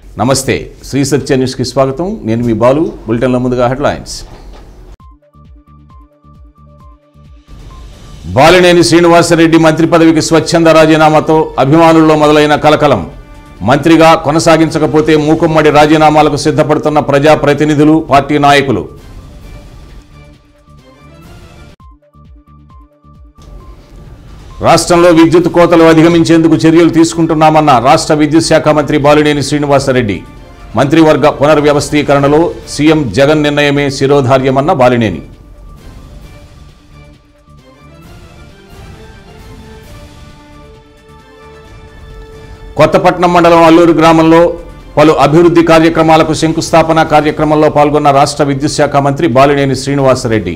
నమస్తే శ్రీ సత్య న్యూస్కి స్వాగతం నేను మీ బాలు బులెటిన్ల ముందుగా హెడ్లైన్స్ బాలినేని శ్రీనివాసరెడ్డి మంత్రి పదవికి స్వచ్ఛంద రాజీనామాతో అభిమానుల్లో మొదలైన కలకలం మంత్రిగా కొనసాగించకపోతే మూకుమ్మడి రాజీనామాలకు సిద్ధపడుతున్న ప్రజాప్రతినిధులు పార్టీ నాయకులు రాష్ట్రంలో విద్యుత్ కోతలు అధిగమించేందుకు చర్యలు తీసుకుంటున్నామన్న రాష్ట్ర విద్యుత్ శాఖ మంత్రి బాలినేని శ్రీనివాసరెడ్డి మంత్రివర్గ పునర్వ్యవస్థీకరణలో సీఎం జగన్ నిర్ణయమే శిరోధార్యమన్న బాలినేని కొత్తపట్నం మండలం అల్లూరు గ్రామంలో పలు అభివృద్ధి కార్యక్రమాలకు శంకుస్థాపన కార్యక్రమంలో పాల్గొన్న రాష్ట్ర విద్యుత్ శాఖ మంత్రి బాలినేని శ్రీనివాసరెడ్డి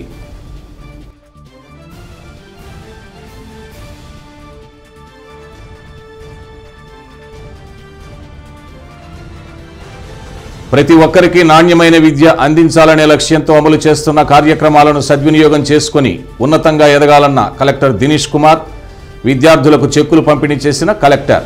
ప్రతి ఒక్కరికి నాణ్యమైన విద్య అందించాలనే లక్ష్యంతో అమలు చేస్తున్న కార్యక్రమాలను సద్వినియోగం చేసుకుని ఉన్నతంగా ఎదగాలన్న కలెక్టర్ దినేష్ కుమార్ విద్యార్థులకు చెక్కులు పంపిణీ చేసిన కలెక్టర్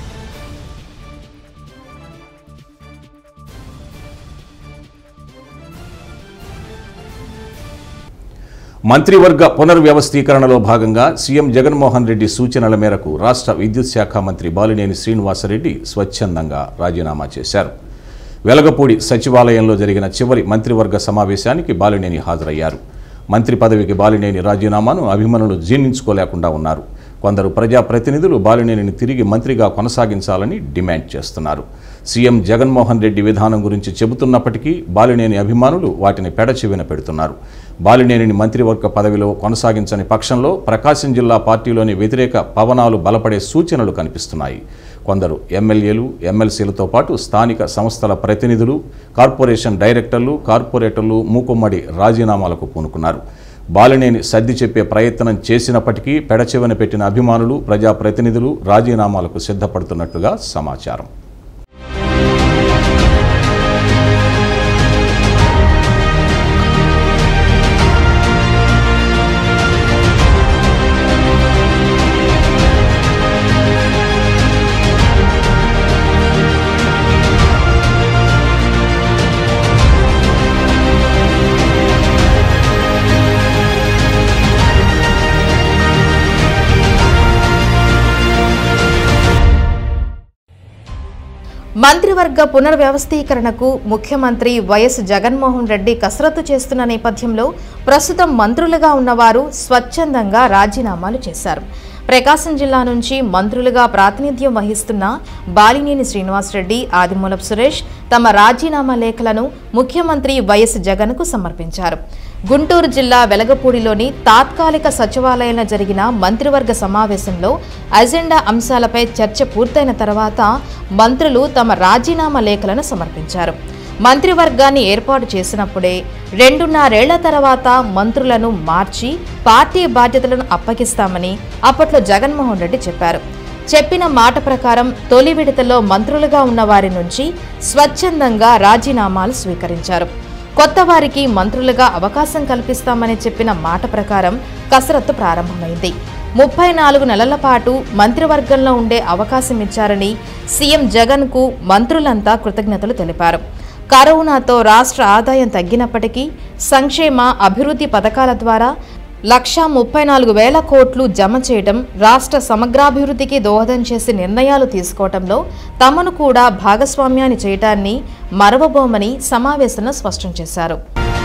మంత్రివర్గ పునర్వ్యవస్థీకరణలో భాగంగా సీఎం జగన్మోహన్ రెడ్డి సూచనల మేరకు రాష్ట్ర విద్యుత్ శాఖ మంత్రి బాలినేని శ్రీనివాసరెడ్డి స్వచ్ఛందంగా రాజీనామా చేశారు వెలగపూడి సచివాలయంలో జరిగిన చివరి మంత్రివర్గ సమావేశానికి బాలినేని హాజరయ్యారు మంత్రి పదవికి బాలినేని రాజీనామాను అభిమానులు జీర్ణించుకోలేకుండా ఉన్నారు కొందరు ప్రజాప్రతినిధులు బాలినేనిని తిరిగి మంత్రిగా కొనసాగించాలని డిమాండ్ చేస్తున్నారు సీఎం జగన్మోహన్ రెడ్డి విధానం గురించి చెబుతున్నప్పటికీ బాలినేని అభిమానులు వాటిని పెడచెవిన పెడుతున్నారు బాలినేనిని మంత్రివర్గ పదవిలో కొనసాగించని పక్షంలో ప్రకాశం జిల్లా పార్టీలోని వ్యతిరేక పవనాలు బలపడే సూచనలు కనిపిస్తున్నాయి కొందరు ఎమ్మెల్యేలు ఎమ్మెల్సీలతో పాటు స్థానిక సంస్థల ప్రతినిధులు కార్పొరేషన్ డైరెక్టర్లు కార్పొరేటర్లు మూకుమ్మడి రాజీనామాలకు పూనుకున్నారు బాలినేని సర్ది చెప్పే ప్రయత్నం చేసినప్పటికీ పెడచెవిన పెట్టిన అభిమానులు ప్రజాప్రతినిధులు రాజీనామాలకు సిద్ధపడుతున్నట్లుగా సమాచారం మంత్రివర్గ పునర్వ్యవస్థీకరణకు ముఖ్యమంత్రి వైఎస్ జగన్మోహన్ రెడ్డి కసరత్తు చేస్తున్న నేపథ్యంలో ప్రస్తుతం మంత్రులుగా ఉన్నవారు స్వచ్ఛందంగా రాజీనామాలు చేశారు ప్రకాశం జిల్లా నుంచి మంత్రులుగా ప్రాతినిధ్యం వహిస్తున్న బాలినేని శ్రీనివాసరెడ్డి ఆదిమూలపు సురేష్ తమ రాజీనామా లేఖలను ముఖ్యమంత్రి వైఎస్ జగన్కు సమర్పించారు గుంటూరు జిల్లా వెలగపూడిలోని తాత్కాలిక సచివాలయంలో జరిగిన మంత్రివర్గ సమావేశంలో అజెండా అంశాలపై చర్చ పూర్తయిన తర్వాత మంత్రులు తమ రాజీనామా లేఖలను సమర్పించారు మంత్రివర్గాన్ని ఏర్పాటు చేసినప్పుడే రెండున్నరేళ్ల తర్వాత మంత్రులను మార్చి పార్టీ బాధ్యతలను అప్పగిస్తామని అప్పట్లో జగన్మోహన్ రెడ్డి చెప్పారు చెప్పిన మాట ప్రకారం తొలి విడతలో మంత్రులుగా ఉన్న వారి నుంచి స్వచ్ఛందంగా రాజీనామాలు స్వీకరించారు కొత్త వారికి మంత్రులుగా అవకాశం కల్పిస్తామని చెప్పిన మాట ప్రకారం కసరత్తు ప్రారంభమైంది ముప్పై నాలుగు నెలల పాటు మంత్రివర్గంలో ఉండే అవకాశం ఇచ్చారని సీఎం జగన్కు మంత్రులంతా కృతజ్ఞతలు తెలిపారు కరోనాతో రాష్ట్ర ఆదాయం తగ్గినప్పటికీ సంక్షేమ అభివృద్ధి పథకాల ద్వారా లక్షా ముప్పై నాలుగు వేల కోట్లు జమ చేయడం రాష్ట్ర సమగ్రాభివృద్ధికి దోహదం చేసే నిర్ణయాలు తీసుకోవడంలో తమను కూడా భాగస్వామ్యాన్ని చేయటాన్ని మరవబోమని సమావేశంలో స్పష్టం చేశారు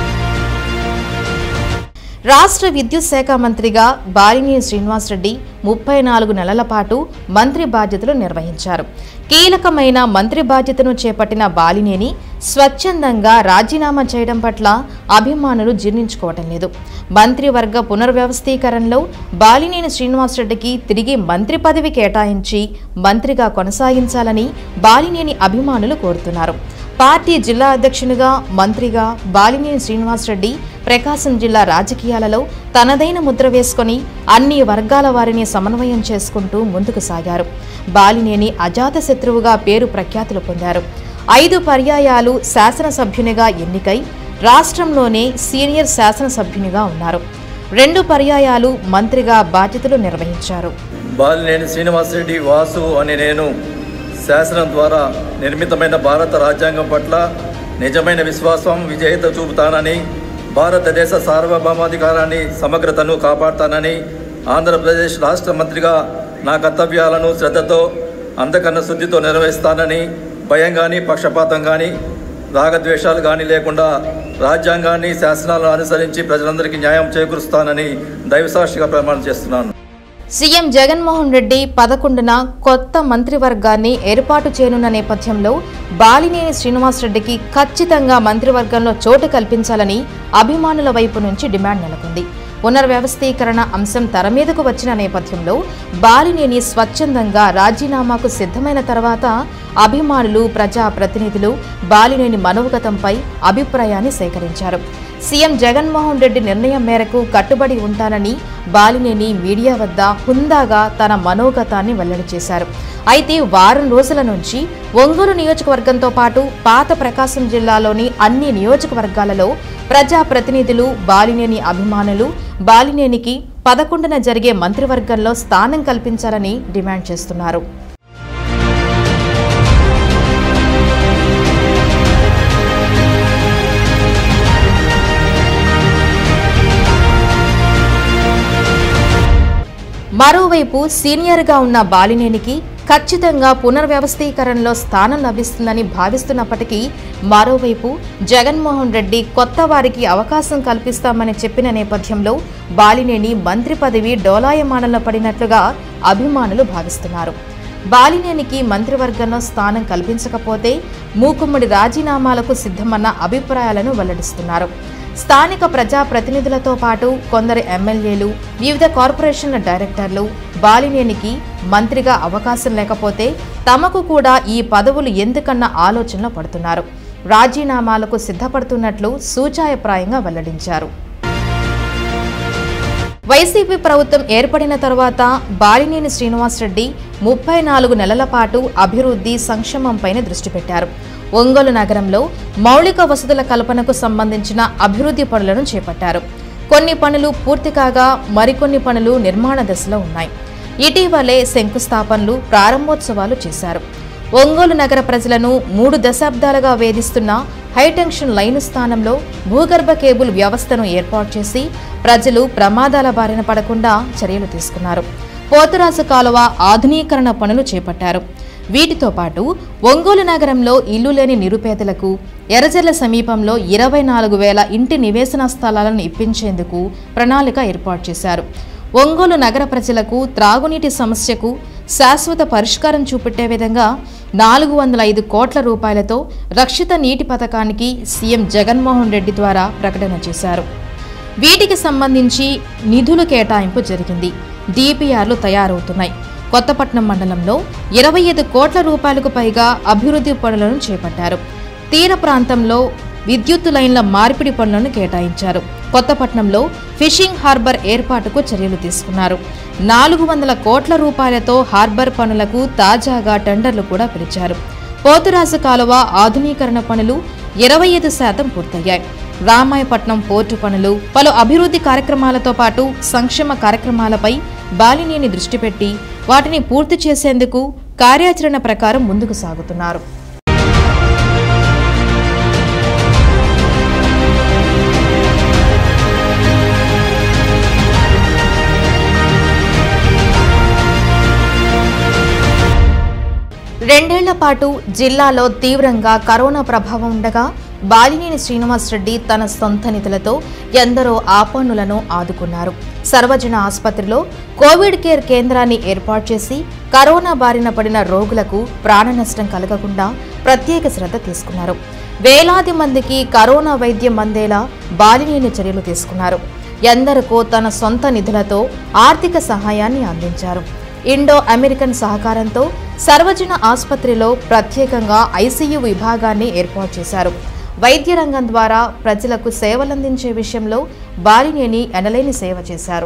రాష్ట్ర విద్యుత్ శాఖ మంత్రిగా బాలినేని శ్రీనివాసరెడ్డి ముప్పై నాలుగు నెలల పాటు మంత్రి బాధ్యతలు నిర్వహించారు కీలకమైన మంత్రి బాధ్యతను చేపట్టిన బాలినేని స్వచ్ఛందంగా రాజీనామా చేయడం పట్ల అభిమానులు జీర్ణించుకోవటం లేదు మంత్రివర్గ పునర్వ్యవస్థీకరణలో బాలినేని శ్రీనివాసరెడ్డికి తిరిగి మంత్రి పదవి కేటాయించి మంత్రిగా కొనసాగించాలని బాలినేని అభిమానులు కోరుతున్నారు పార్టీ జిల్లా అధ్యక్షునిగా మంత్రిగా బాలినేని శ్రీనివాసరెడ్డి ప్రకాశం జిల్లా రాజకీయాలలో తనదైన ముద్ర వేసుకొని అన్ని వర్గాల వారిని సమన్వయం చేసుకుంటూ ముందుకు సాగారు బాలినేని అజాత శత్రువుగా పేరు ప్రఖ్యాతులు పొందారు ఐదు పర్యాయాలు శాసనసభ్యునిగా ఎన్నికై రాష్ట్రంలోనే సీనియర్ శాసనసభ్యునిగా ఉన్నారు రెండు పర్యాయాలు మంత్రిగా బాధ్యతలు నిర్వహించారు బాలినేని శ్రీనివాసరెడ్డి వాసు అని నేను శాసనం ద్వారా నిర్మితమైన భారత రాజ్యాంగం పట్ల నిజమైన విశ్వాసం విజేత చూపుతానని భారతదేశ సార్వభౌమాధికారాన్ని సమగ్రతను కాపాడుతానని ఆంధ్రప్రదేశ్ రాష్ట్ర మంత్రిగా నా కర్తవ్యాలను శ్రద్ధతో అంతకన్న శుద్ధితో నిర్వహిస్తానని భయం కానీ పక్షపాతం కానీ రాగద్వేషాలు కానీ లేకుండా రాజ్యాంగాన్ని శాసనాలను అనుసరించి ప్రజలందరికీ న్యాయం చేకూరుస్తానని దైవసాక్షిగా ప్రమాణం చేస్తున్నాను సీఎం జగన్మోహన్ రెడ్డి పదకొండున కొత్త మంత్రివర్గాన్ని ఏర్పాటు చేయనున్న నేపథ్యంలో బాలినేని శ్రీనివాసరెడ్డికి ఖచ్చితంగా మంత్రివర్గంలో చోటు కల్పించాలని అభిమానుల వైపు నుంచి డిమాండ్ నెలకొంది పునర్వ్యవస్థీకరణ అంశం తెర మీదకు వచ్చిన నేపథ్యంలో బాలినేని స్వచ్ఛందంగా రాజీనామాకు సిద్ధమైన తర్వాత అభిమానులు ప్రజా ప్రతినిధులు బాలినేని మనోగతంపై అభిప్రాయాన్ని సేకరించారు సీఎం జగన్మోహన్ రెడ్డి నిర్ణయం మేరకు కట్టుబడి ఉంటానని బాలినేని మీడియా వద్ద హుందాగా తన మనోగతాన్ని వెల్లడి చేశారు అయితే వారం రోజుల నుంచి ఒంగోలు నియోజకవర్గంతో పాటు పాత ప్రకాశం జిల్లాలోని అన్ని నియోజకవర్గాలలో ప్రజా ప్రతినిధులు బాలినేని అభిమానులు బాలినేనికి పదకొండున జరిగే మంత్రివర్గంలో స్థానం కల్పించాలని డిమాండ్ చేస్తున్నారు మరోవైపు సీనియర్గా ఉన్న బాలినేనికి ఖచ్చితంగా పునర్వ్యవస్థీకరణలో స్థానం లభిస్తుందని భావిస్తున్నప్పటికీ మరోవైపు జగన్మోహన్ రెడ్డి కొత్త వారికి అవకాశం కల్పిస్తామని చెప్పిన నేపథ్యంలో బాలినేని మంత్రి పదవి డోలాయమానంలో పడినట్లుగా అభిమానులు భావిస్తున్నారు బాలినేనికి మంత్రివర్గంలో స్థానం కల్పించకపోతే మూకుమ్మడి రాజీనామాలకు సిద్ధమన్న అభిప్రాయాలను వెల్లడిస్తున్నారు స్థానిక ప్రజా ప్రతినిధులతో పాటు కొందరు ఎమ్మెల్యేలు వివిధ కార్పొరేషన్ల డైరెక్టర్లు బాలినేనికి మంత్రిగా అవకాశం లేకపోతే తమకు కూడా ఈ పదవులు ఎందుకన్న ఆలోచనలో పడుతున్నారు రాజీనామాలకు సిద్ధపడుతున్నట్లు సూచాయప్రాయంగా వెల్లడించారు వైసీపీ ప్రభుత్వం ఏర్పడిన తర్వాత బాలినేని శ్రీనివాసరెడ్డి ముప్పై నాలుగు నెలల పాటు అభివృద్ధి సంక్షేమంపైన దృష్టి పెట్టారు ఒంగోలు నగరంలో మౌలిక వసతుల కల్పనకు సంబంధించిన అభివృద్ధి పనులను చేపట్టారు కొన్ని పనులు పూర్తి కాగా మరికొన్ని పనులు నిర్మాణ దశలో ఉన్నాయి ఇటీవలే శంకుస్థాపనలు ప్రారంభోత్సవాలు చేశారు ఒంగోలు నగర ప్రజలను మూడు దశాబ్దాలుగా వేధిస్తున్న హైటెన్షన్ లైను స్థానంలో భూగర్భ కేబుల్ వ్యవస్థను ఏర్పాటు చేసి ప్రజలు ప్రమాదాల బారిన పడకుండా చర్యలు తీసుకున్నారు పోతురాజు కాలువ ఆధునీకరణ పనులు చేపట్టారు వీటితో పాటు ఒంగోలు నగరంలో ఇల్లు లేని నిరుపేదలకు ఎర్రజర్ల సమీపంలో ఇరవై నాలుగు వేల ఇంటి నివేశన స్థలాలను ఇప్పించేందుకు ప్రణాళిక ఏర్పాటు చేశారు ఒంగోలు నగర ప్రజలకు త్రాగునీటి సమస్యకు శాశ్వత పరిష్కారం చూపెట్టే విధంగా నాలుగు వందల ఐదు కోట్ల రూపాయలతో రక్షిత నీటి పథకానికి సీఎం జగన్మోహన్ రెడ్డి ద్వారా ప్రకటన చేశారు వీటికి సంబంధించి నిధుల కేటాయింపు జరిగింది డిపిఆర్లు తయారవుతున్నాయి కొత్తపట్నం మండలంలో ఇరవై ఐదు కోట్ల రూపాయలకు పైగా అభివృద్ధి పనులను చేపట్టారు తీర ప్రాంతంలో విద్యుత్ లైన్ల మార్పిడి పనులను కేటాయించారు కొత్తపట్నంలో ఫిషింగ్ హార్బర్ ఏర్పాటుకు చర్యలు తీసుకున్నారు నాలుగు వందల కోట్ల రూపాయలతో హార్బర్ పనులకు తాజాగా టెండర్లు కూడా పిలిచారు పోతురాజు కాలువ ఆధునీకరణ పనులు ఇరవై ఐదు శాతం పూర్తయ్యాయి రామాయపట్నం పోర్టు పనులు పలు అభివృద్ధి కార్యక్రమాలతో పాటు సంక్షేమ కార్యక్రమాలపై బాలినేని దృష్టి పెట్టి వాటిని పూర్తి చేసేందుకు కార్యాచరణ ప్రకారం ముందుకు సాగుతున్నారు రెండేళ్ల పాటు జిల్లాలో తీవ్రంగా కరోనా ప్రభావం ఉండగా బాలినేని శ్రీనివాసరెడ్డి తన సొంత నిధులతో ఎందరో ఆపన్నులను ఆదుకున్నారు సర్వజన ఆసుపత్రిలో కోవిడ్ కేర్ కేంద్రాన్ని ఏర్పాటు చేసి కరోనా బారిన పడిన రోగులకు ప్రాణ నష్టం కలగకుండా ప్రత్యేక శ్రద్ధ తీసుకున్నారు వేలాది మందికి కరోనా వైద్యం అందేలా బాలినేని చర్యలు తీసుకున్నారు ఎందరికో తన సొంత నిధులతో ఆర్థిక సహాయాన్ని అందించారు ఇండో అమెరికన్ సహకారంతో సర్వజన ఆసుపత్రిలో ప్రత్యేకంగా ఐసీయూ విభాగాన్ని ఏర్పాటు చేశారు వైద్య రంగం ద్వారా ప్రజలకు సేవలందించే విషయంలో బాలినేని ఎనలేని సేవ చేశారు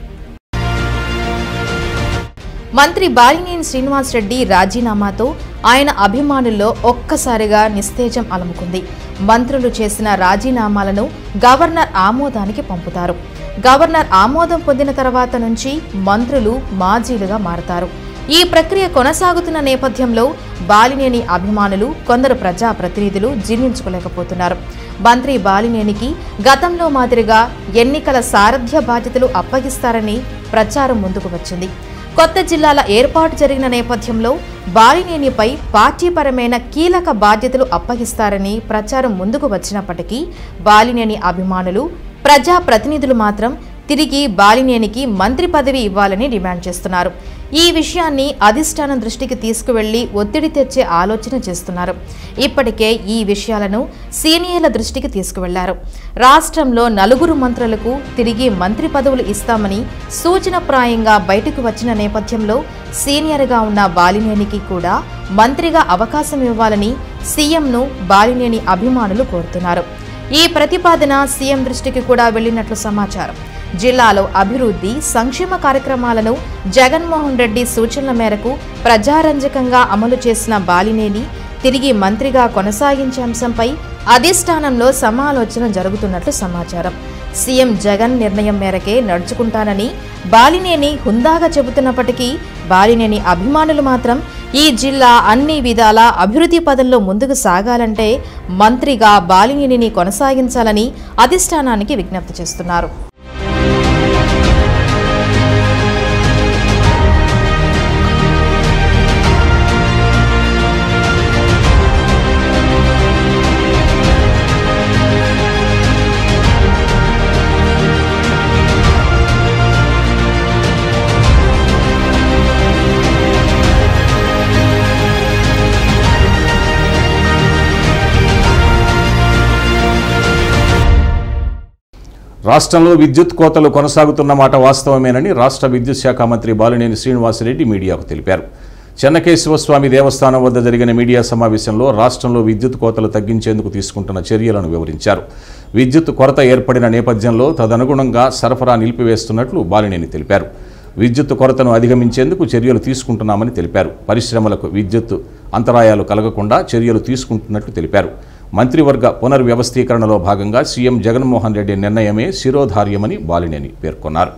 మంత్రి బాలినేని శ్రీనివాసరెడ్డి రాజీనామాతో ఆయన అభిమానుల్లో ఒక్కసారిగా నిస్తేజం అలముకుంది మంత్రులు చేసిన రాజీనామాలను గవర్నర్ ఆమోదానికి పంపుతారు గవర్నర్ ఆమోదం పొందిన తర్వాత నుంచి మంత్రులు మాజీలుగా మారతారు ఈ ప్రక్రియ కొనసాగుతున్న నేపథ్యంలో బాలినేని అభిమానులు కొందరు ప్రజా ప్రతినిధులు జీర్ణించుకోలేకపోతున్నారు మంత్రి బాలినేనికి గతంలో మాదిరిగా ఎన్నికల సారథ్య బాధ్యతలు అప్పగిస్తారని ప్రచారం ముందుకు వచ్చింది కొత్త జిల్లాల ఏర్పాటు జరిగిన నేపథ్యంలో బాలినేనిపై పార్టీపరమైన కీలక బాధ్యతలు అప్పగిస్తారని ప్రచారం ముందుకు వచ్చినప్పటికీ బాలినేని అభిమానులు ప్రజా ప్రతినిధులు మాత్రం తిరిగి బాలినేనికి మంత్రి పదవి ఇవ్వాలని డిమాండ్ చేస్తున్నారు ఈ విషయాన్ని అధిష్టానం దృష్టికి తీసుకువెళ్లి ఒత్తిడి తెచ్చే ఆలోచన చేస్తున్నారు ఇప్పటికే ఈ విషయాలను సీనియర్ల దృష్టికి తీసుకువెళ్లారు రాష్ట్రంలో నలుగురు మంత్రులకు తిరిగి మంత్రి పదవులు ఇస్తామని సూచనప్రాయంగా బయటకు వచ్చిన నేపథ్యంలో సీనియర్గా ఉన్న బాలినేనికి కూడా మంత్రిగా అవకాశం ఇవ్వాలని సీఎంను బాలినేని అభిమానులు కోరుతున్నారు ఈ ప్రతిపాదన సీఎం దృష్టికి కూడా వెళ్లినట్లు సమాచారం జిల్లాలో అభివృద్ధి సంక్షేమ కార్యక్రమాలను జగన్మోహన్ రెడ్డి సూచనల మేరకు ప్రజారంజకంగా అమలు చేసిన బాలినేని తిరిగి మంత్రిగా కొనసాగించే అంశంపై అధిష్టానంలో సమాలోచన జరుగుతున్నట్లు సమాచారం సీఎం జగన్ నిర్ణయం మేరకే నడుచుకుంటానని బాలినేని హుందాగా చెబుతున్నప్పటికీ బాలినేని అభిమానులు మాత్రం ఈ జిల్లా అన్ని విధాల అభివృద్ధి పదంలో ముందుకు సాగాలంటే మంత్రిగా బాలినేనిని కొనసాగించాలని అధిష్టానానికి విజ్ఞప్తి చేస్తున్నారు రాష్ట్రంలో విద్యుత్ కోతలు కొనసాగుతున్న మాట వాస్తవమేనని రాష్ట్ర విద్యుత్ శాఖ మంత్రి బాలినేని శ్రీనివాసరెడ్డి మీడియాకు తెలిపారు చెన్నకేశవస్వామి దేవస్థానం వద్ద జరిగిన మీడియా సమావేశంలో రాష్ట్రంలో విద్యుత్ కోతలు తగ్గించేందుకు తీసుకుంటున్న చర్యలను వివరించారు విద్యుత్ కొరత ఏర్పడిన నేపథ్యంలో తదనుగుణంగా సరఫరా నిలిపివేస్తున్నట్లు బాలినేని తెలిపారు విద్యుత్ కొరతను అధిగమించేందుకు చర్యలు తీసుకుంటున్నామని తెలిపారు పరిశ్రమలకు విద్యుత్ అంతరాయాలు కలగకుండా చర్యలు తీసుకుంటున్నట్లు తెలిపారు మంత్రివర్గ పునర్వ్యవస్థీకరణలో భాగంగా సీఎం జగన్మోహన్ రెడ్డి నిర్ణయమే శిరోధార్యమని బాలినేని పేర్కొన్నారు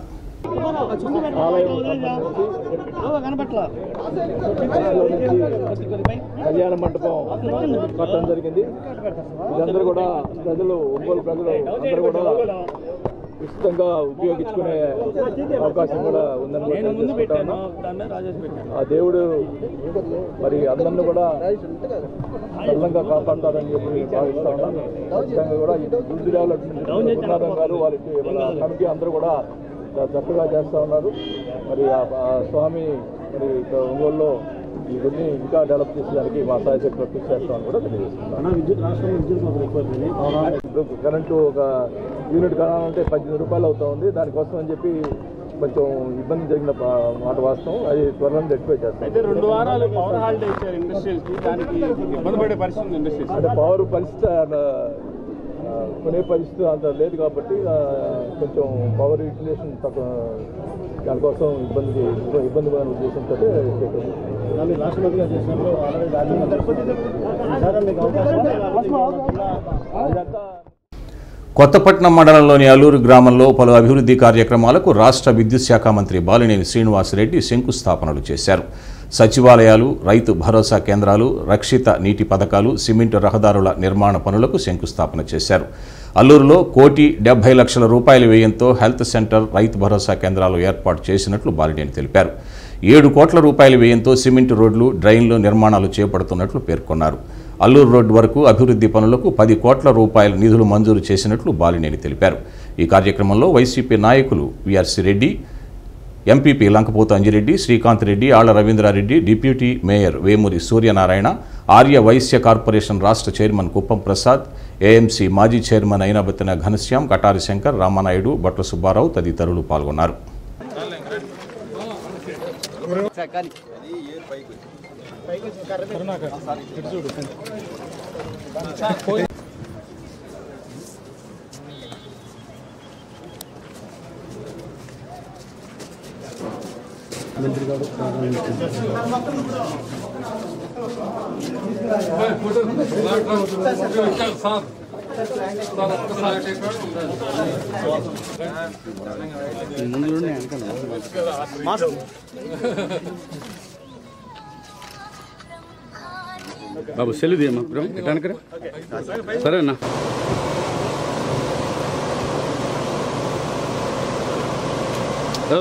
కళ్యాణ మండపం కట్టడం జరిగింది ఇదందరూ కూడా ప్రజలు ఒంగోలు ప్రజలు అందరూ కూడా ఉచితంగా ఉపయోగించుకునే అవకాశం కూడా ఉందని కూడా తెలియజేసుకుంటా ఉన్నాం. ఆ దేవుడు మరి అందరిని కూడా సల్లంగా కాపాడతారని చెప్పి భావిస్తా ఉన్నాను ఖచ్చితంగా కూడా ఈ గుండు డెవలప్మెంట్ గురునాథం గారు వారికి వాళ్ళ కమిటీ అందరూ కూడా చాలా చక్కగా చేస్తూ ఉన్నారు మరి ఆ ఆ స్వామి మరి ఇక్కడ ఒంగోలులో ఈ గుడిని ఇంకా డెవలప్ చేసేదానికి మా సాయ శక్తులు కృషి చేస్తామని కూడా తెలియజేస్తున్నాను ఇప్పుడు కరెంటు ఒక యూనిట్ కావాలంటే పద్దెనిమిది రూపాయలు అవుతా ఉంది దానికోసం అని చెప్పి కొంచెం ఇబ్బంది జరిగిన పా- మాట వాస్తవం అది త్వరలో రెక్టిఫై చేస్తాం అయితే రెండు వారాలు పవర్ హాలిడే ఇచ్చారు ఇండస్ట్రీస్ కి దానికి ఇబ్బంది పడే పరిస్థితి ఉంది ఇండస్ట్రీస్ అంటే పవర్ పరిస్థితి ఆ, ఆ, కొనే పరిస్థితి అంత లేదు కాబట్టి ఆ, కొంచెం పవర్ యూటిలైజేషన్ తక్కువ దానికోసం ఇబ్బంది ఇబ్బంది పడిన ఉద్దేశంతో చేయటం. అదంతా కొత్తపట్నం మండలంలోని అల్లూరు గ్రామంలో పలు అభివృద్ధి కార్యక్రమాలకు రాష్ట్ర విద్యుత్ శాఖ మంత్రి బాలినేని శ్రీనివాసరెడ్డి శంకుస్థాపనలు చేశారు సచివాలయాలు రైతు భరోసా కేంద్రాలు రక్షిత నీటి పథకాలు సిమెంటు రహదారుల నిర్మాణ పనులకు శంకుస్థాపన చేశారు అల్లూరులో కోటి డెబ్బై లక్షల రూపాయల వ్యయంతో హెల్త్ సెంటర్ రైతు భరోసా కేంద్రాలు ఏర్పాటు చేసినట్లు బాలినేని తెలిపారు ఏడు కోట్ల రూపాయల వ్యయంతో సిమెంట్ రోడ్లు డ్రైన్లు నిర్మాణాలు చేపడుతున్నట్లు పేర్కొన్నారు అల్లూరు రోడ్డు వరకు అభివృద్ధి పనులకు పది కోట్ల రూపాయల నిధులు మంజూరు చేసినట్లు బాలినేని తెలిపారు ఈ కార్యక్రమంలో వైసీపీ నాయకులు VRC Reddy MPP Lankapothu Anjireddy Srikanth Reddy Alla Ravindrareddy deputy mayor Vemuri Suryanarayana Arya Vysya corporation రాష్ట్ర చైర్మన్ కుప్పం ప్రసాద్ ఏఎంసీ మాజీ చైర్మన్ అయినబెత్తిన ఘనశ్యాం కటారి శంకర్ రామానాయుడు భట్ల సుబ్బారావు తదితరులు పాల్గొన్నారు బాబు సెల్లు తీయమ్మా బ్రో ఎటానికరా సరే అన్న ఓ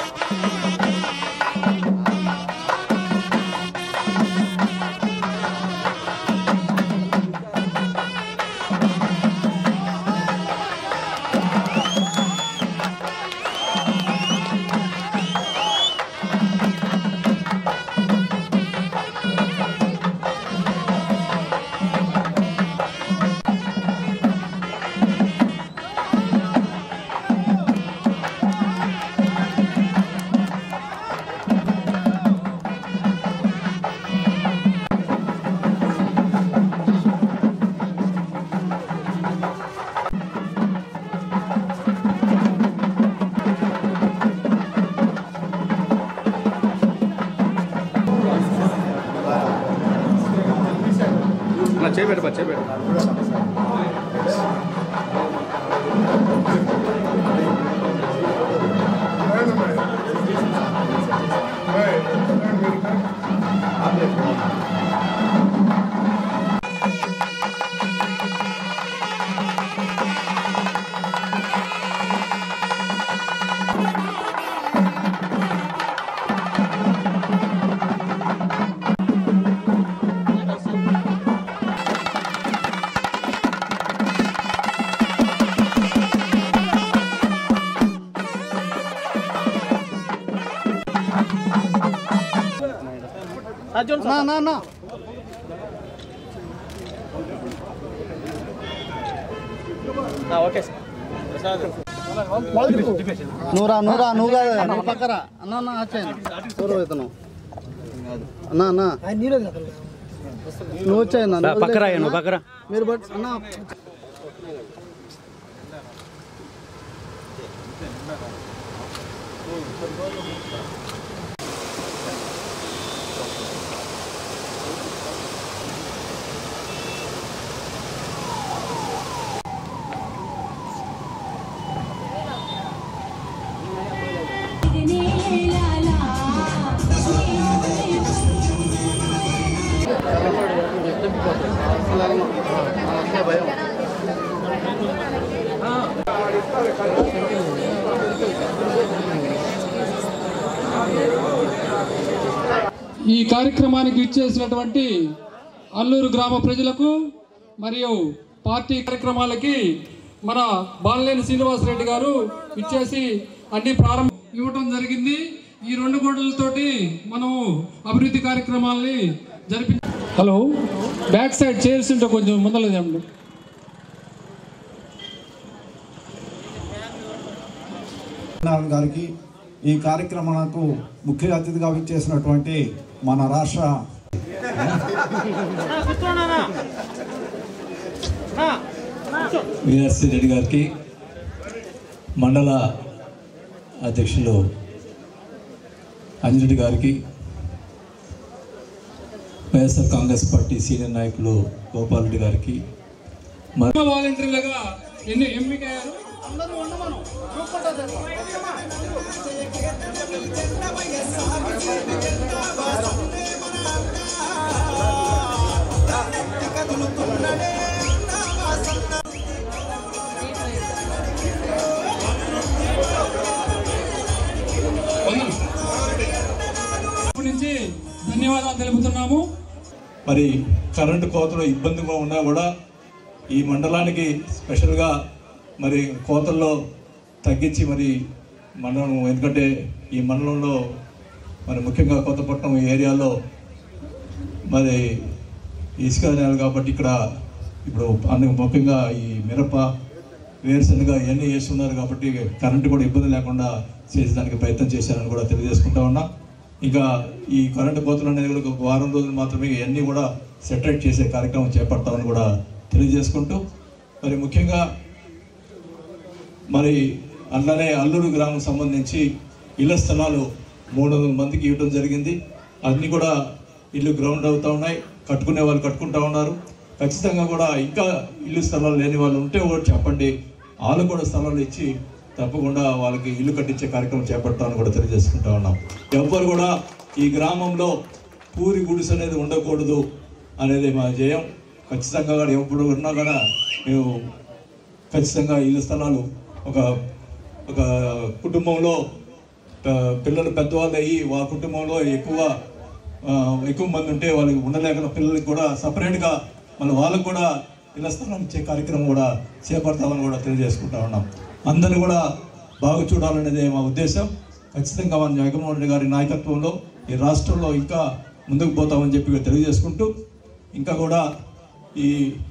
అన్న చేయబెట్ట బా చేయబెట్ట నూరా నూరా నువ్వు కాదు నువ్వు పక్కరా అన్న అన్న వచ్చాను దూరం అవుతున్నావు అన్న అన్న నువ్వు వచ్చాయి పక్కరా నువ్వు పక్కరా మీరు బట్ అన్న ఈ కార్యక్రమానికి ఇచ్చేసినటువంటి అల్లూరు గ్రామ ప్రజలకు మరియు పార్టీ కార్యక్రమాలకి మన బాలినేని శ్రీనివాసరెడ్డి గారు ఇచ్చేసి అన్ని ప్రారంభ ఇవ్వటం జరిగింది ఈ రెండు గోడలతోటి మనము అభివృద్ధి కార్యక్రమాల్ని జరిపి హలో బ్యాక్ సైడ్ చైర్స్ ఉంటే కొంచెం ముందర చెప్పండి నారాయణ గారికి ఈ కార్యక్రమాలకు ముఖ్య అతిథిగా విచ్చేసినటువంటి మన రాష్ట్ర విఆర్సి రెడ్డి గారికి మండల అధ్యక్షులు అంజిరెడ్డి గారికి వైఎస్ఆర్ కాంగ్రెస్ పార్టీ సీనియర్ నాయకులు గోపాల్ రెడ్డి గారికి మరి వాలంటీర్లుగా ఎన్ని ఎంపికయ్యారు ఇప్పటి నుంచి ధన్యవాదాలు తెలుపుతున్నాము మరి కరెంటు కోతలు ఇబ్బందిగా ఉన్నా కూడా ఈ మండలానికి స్పెషల్గా మరి కోతల్లో తగ్గించి మరి మండలం ఎందుకంటే ఈ మండలంలో మరి ముఖ్యంగా కొత్తపట్నం ఏరియాలో మరి ఇసుక నేల కాబట్టి ఇక్కడ ఇప్పుడు అందుకు ముఖ్యంగా ఈ మిరప వేరుశనగ ఇవన్నీ వేస్తున్నారు కాబట్టి కరెంటు కూడా ఇబ్బంది లేకుండా చేసేదానికి ప్రయత్నం చేశారని కూడా తెలియజేసుకుంటా ఉన్నా ఇంకా ఈ కరెంటు కోతలు అనేది కూడా ఒక వారం రోజులు మాత్రమే ఇవన్నీ కూడా సెటరేట్ చేసే కార్యక్రమం చేపడతామని కూడా తెలియజేసుకుంటూ మరి ముఖ్యంగా మరి అట్లనే అల్లూరు గ్రామం సంబంధించి ఇళ్ల స్థలాలు మూడు వందల మందికి ఇవ్వడం జరిగింది అన్నీ కూడా ఇల్లు గ్రౌండ్ అవుతా ఉన్నాయి కట్టుకునే వాళ్ళు కట్టుకుంటా ఉన్నారు ఖచ్చితంగా కూడా ఇంకా ఇల్లు స్థలాలు లేని వాళ్ళు ఉంటే కూడా చెప్పండి వాళ్ళు కూడా స్థలాలు ఇచ్చి తప్పకుండా వాళ్ళకి ఇల్లు కట్టించే కార్యక్రమం చేపడతామని కూడా తెలియజేసుకుంటా ఉన్నాం ఎవ్వరు కూడా ఈ గ్రామంలో పూరి గుడిసె అనేది ఉండకూడదు అనేది మా జయం ఖచ్చితంగా కూడా ఎప్పుడు ఉన్నా కూడా మేము ఖచ్చితంగా ఇల్లు స్థలాలు ఒక ఒక కుటుంబంలో ఆ, పిల్లలు పెద్దవాళ్ళు అయ్యి ఆ కుటుంబంలో ఎక్కువ ఆ, ఎక్కువ మంది ఉంటే వాళ్ళకి ఉండలేక పిల్లలకి కూడా సపరేట్గా మళ్ళీ వాళ్ళకి కూడా ఇళ్ల స్థలం ఇచ్చే కార్యక్రమం కూడా చేపడతామని కూడా తెలియజేసుకుంటా ఉన్నాం అందరిని కూడా బాగా చూడాలనేదే మా ఉద్దేశం ఖచ్చితంగా మన జగన్మోహన్ రెడ్డి గారి నాయకత్వంలో ఈ రాష్ట్రంలో ఇంకా ముందుకు పోతామని చెప్పి తెలియజేసుకుంటూ ఇంకా కూడా ఈ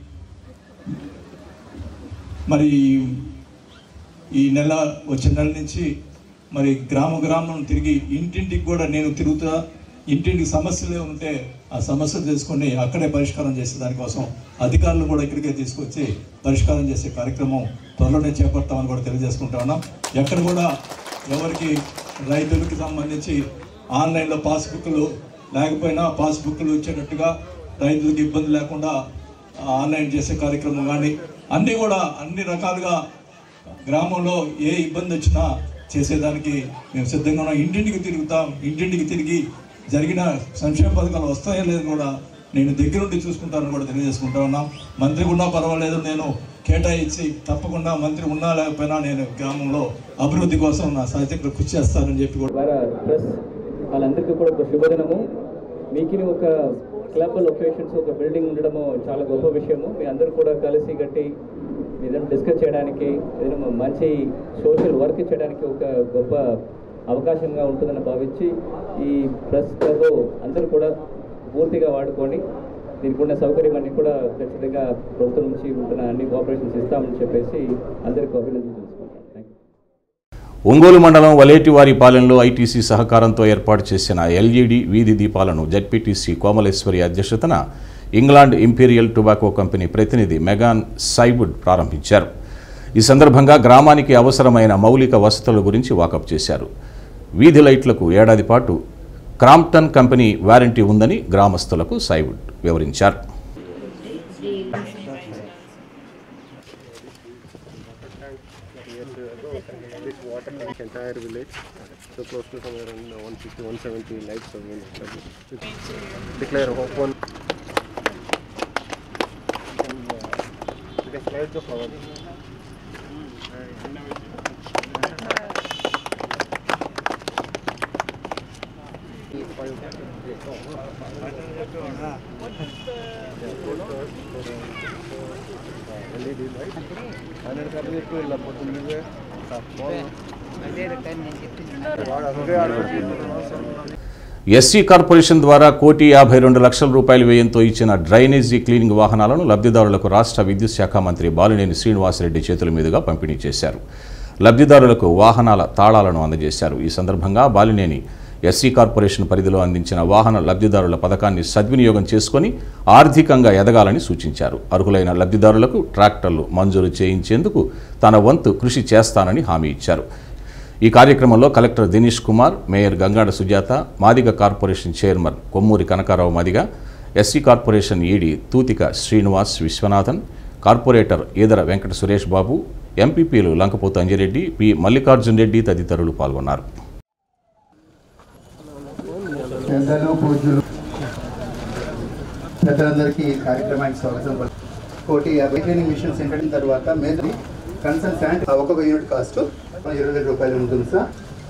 మరి ఈ నెల వచ్చే నెల నుంచి మరి గ్రామ గ్రామం తిరిగి ఇంటింటికి కూడా నేను తిరుగుతా ఇంటింటికి సమస్యలు ఉంటే ఆ సమస్యలు తెలుసుకొని అక్కడే పరిష్కారం చేసే దానికోసం అధికారులు కూడా ఇక్కడికే తీసుకొచ్చి పరిష్కారం చేసే కార్యక్రమం త్వరలోనే చేపడతామని కూడా తెలియజేసుకుంటా ఉన్నాం ఎక్కడ కూడా ఎవరికి రైతులకి సంబంధించి ఆన్లైన్లో పాస్బుక్లు లేకపోయినా పాస్బుక్లు ఇచ్చేటట్టుగా రైతులకు ఇబ్బంది లేకుండా ఆన్లైన్ చేసే కార్యక్రమం కానీ అన్నీ కూడా అన్ని రకాలుగా గ్రామంలో ఏ ఇబ్బంది వచ్చినా చేసేదానికి మేము సిద్ధంగా ఉన్నాం ఇంటింటికి తిరుగుతాం ఇంటింటికి తిరిగి జరిగిన సంక్షేమ పథకాలు వస్తాయో లేదో కూడా నేను దగ్గరుండి చూసుకుంటానని కూడా తెలియజేసుకుంటా ఉన్నాం మంత్రి ఉన్నా పర్వాలేదు నేను కేటాయించి తప్పకుండా మంత్రి ఉన్నా లేకపోయినా నేను గ్రామంలో అభివృద్ధి కోసం నా సాహిత్యంలో కృషి చేస్తానని చెప్పి కూడా ద్వారా ప్లస్ వాళ్ళందరికీ కూడా ఒక శుభదినము మీకు ఒక క్లబ్ లొకేషన్స్ ఒక బిల్డింగ్ ఉండడము చాలా గొప్ప విషయము మీ అందరూ కూడా కలిసి గట్టి ఏదైనా డిస్కస్ చేయడానికి ఏదైనా మంచి సోషల్ వర్క్ చేయడానికి ఒక గొప్ప అవకాశంగా ఉంటుందని భావించి ఈ ప్రెస్ క్లబ్ అందరూ కూడా పూర్తిగా వాడుకొని దీనికి ఉన్న సౌకర్యం అన్ని కూడా ఖచ్చితంగా ప్రభుత్వం నుంచి ఉంటున్న అన్ని కోఆపరేషన్స్ ఇస్తామని చెప్పేసి అందరికీ అభినందనలు తెలుసుకుంటాను థ్యాంక్ యూ ఒంగోలు మండలం వలేటివారి పాలెంలో ఐటీసీ సహకారంతో ఏర్పాటు చేసిన ఎల్ఈడి వీధి దీపాలను జడ్పీటీసీ కోమలేశ్వరి అధ్యక్షతన ఇంగ్లాండ్ ఇంపీరియల్ టొబాకో కంపెనీ ప్రతినిధి మెగాన్ సైవుడ్ ప్రారంభించారు ఈ సందర్భంగా గ్రామానికి అవసరమైన మౌలిక వసతుల గురించి వాకప్ చేశారు వీధి లైట్లకు ఏడాది పాటు క్రాంప్టన్ కంపెనీ వారంటీ ఉందని గ్రామస్తులకు సైవుడ్ వివరించారు this water tank entire village. So close to somewhere around 150, 170 lights have been established. Declare open. You can slide the flower. LED light. Hundred కట్ట చెప్పి వెళ్ళిపోతుంది ఎస్సీ కార్పొరేషన్ ద్వారా కోటి యాభై రెండు లక్షల రూపాయల వ్యయంతో ఇచ్చిన డ్రైనేజీ క్లీనింగ్ వాహనాలను లబ్ధిదారులకు రాష్ట్ర విద్యుత్ శాఖ మంత్రి బాలినేని శ్రీనివాసరెడ్డి చేతుల మీదుగా పంపిణీ చేశారు లబ్ధిదారులకు వాహనాల తాళాలను అందజేశారు ఈ సందర్భంగా బాలినేని ఎస్సీ కార్పొరేషన్ పరిధిలో అందించిన వాహన లబ్ధిదారుల పథకాన్ని సద్వినియోగం చేసుకొని ఆర్థికంగా ఎదగాలని సూచించారు అర్హులైన లబ్ధిదారులకు ట్రాక్టర్లు మంజూరు చేయించేందుకు తన వంతు కృషి చేస్తానని హామీ ఇచ్చారు ఈ కార్యక్రమంలో collector Dinesh Kumar mayor Gangada Sujatha Madiga corporation chairman Kommuri Kanakarao Madiga SC corporation ED Toothika Srinivas Viswanathan corporator Edara Venkata Suresh Babu ఎంపీపీలు లంకపోతు అంజిరెడ్డి పి మల్లికార్జున్ రెడ్డి తదితరులు పాల్గొన్నారు పెద్దలు పూజ్యులు పెద్దలందరికీ ఈ కార్యక్రమానికి స్వాగతం పలు- కోటి యాభై ట్రైనింగ్ మిషన్ సెంటర్ తర్వాత మేజర్ కన్సర్న్ ప్యాంట్ ఒక్కొక్క యూనిట్ కాస్ట్ ఇరవై వేల రూపాయలు ఉంటుంది సార్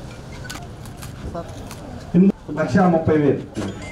లక్ష ముప్పై వేలు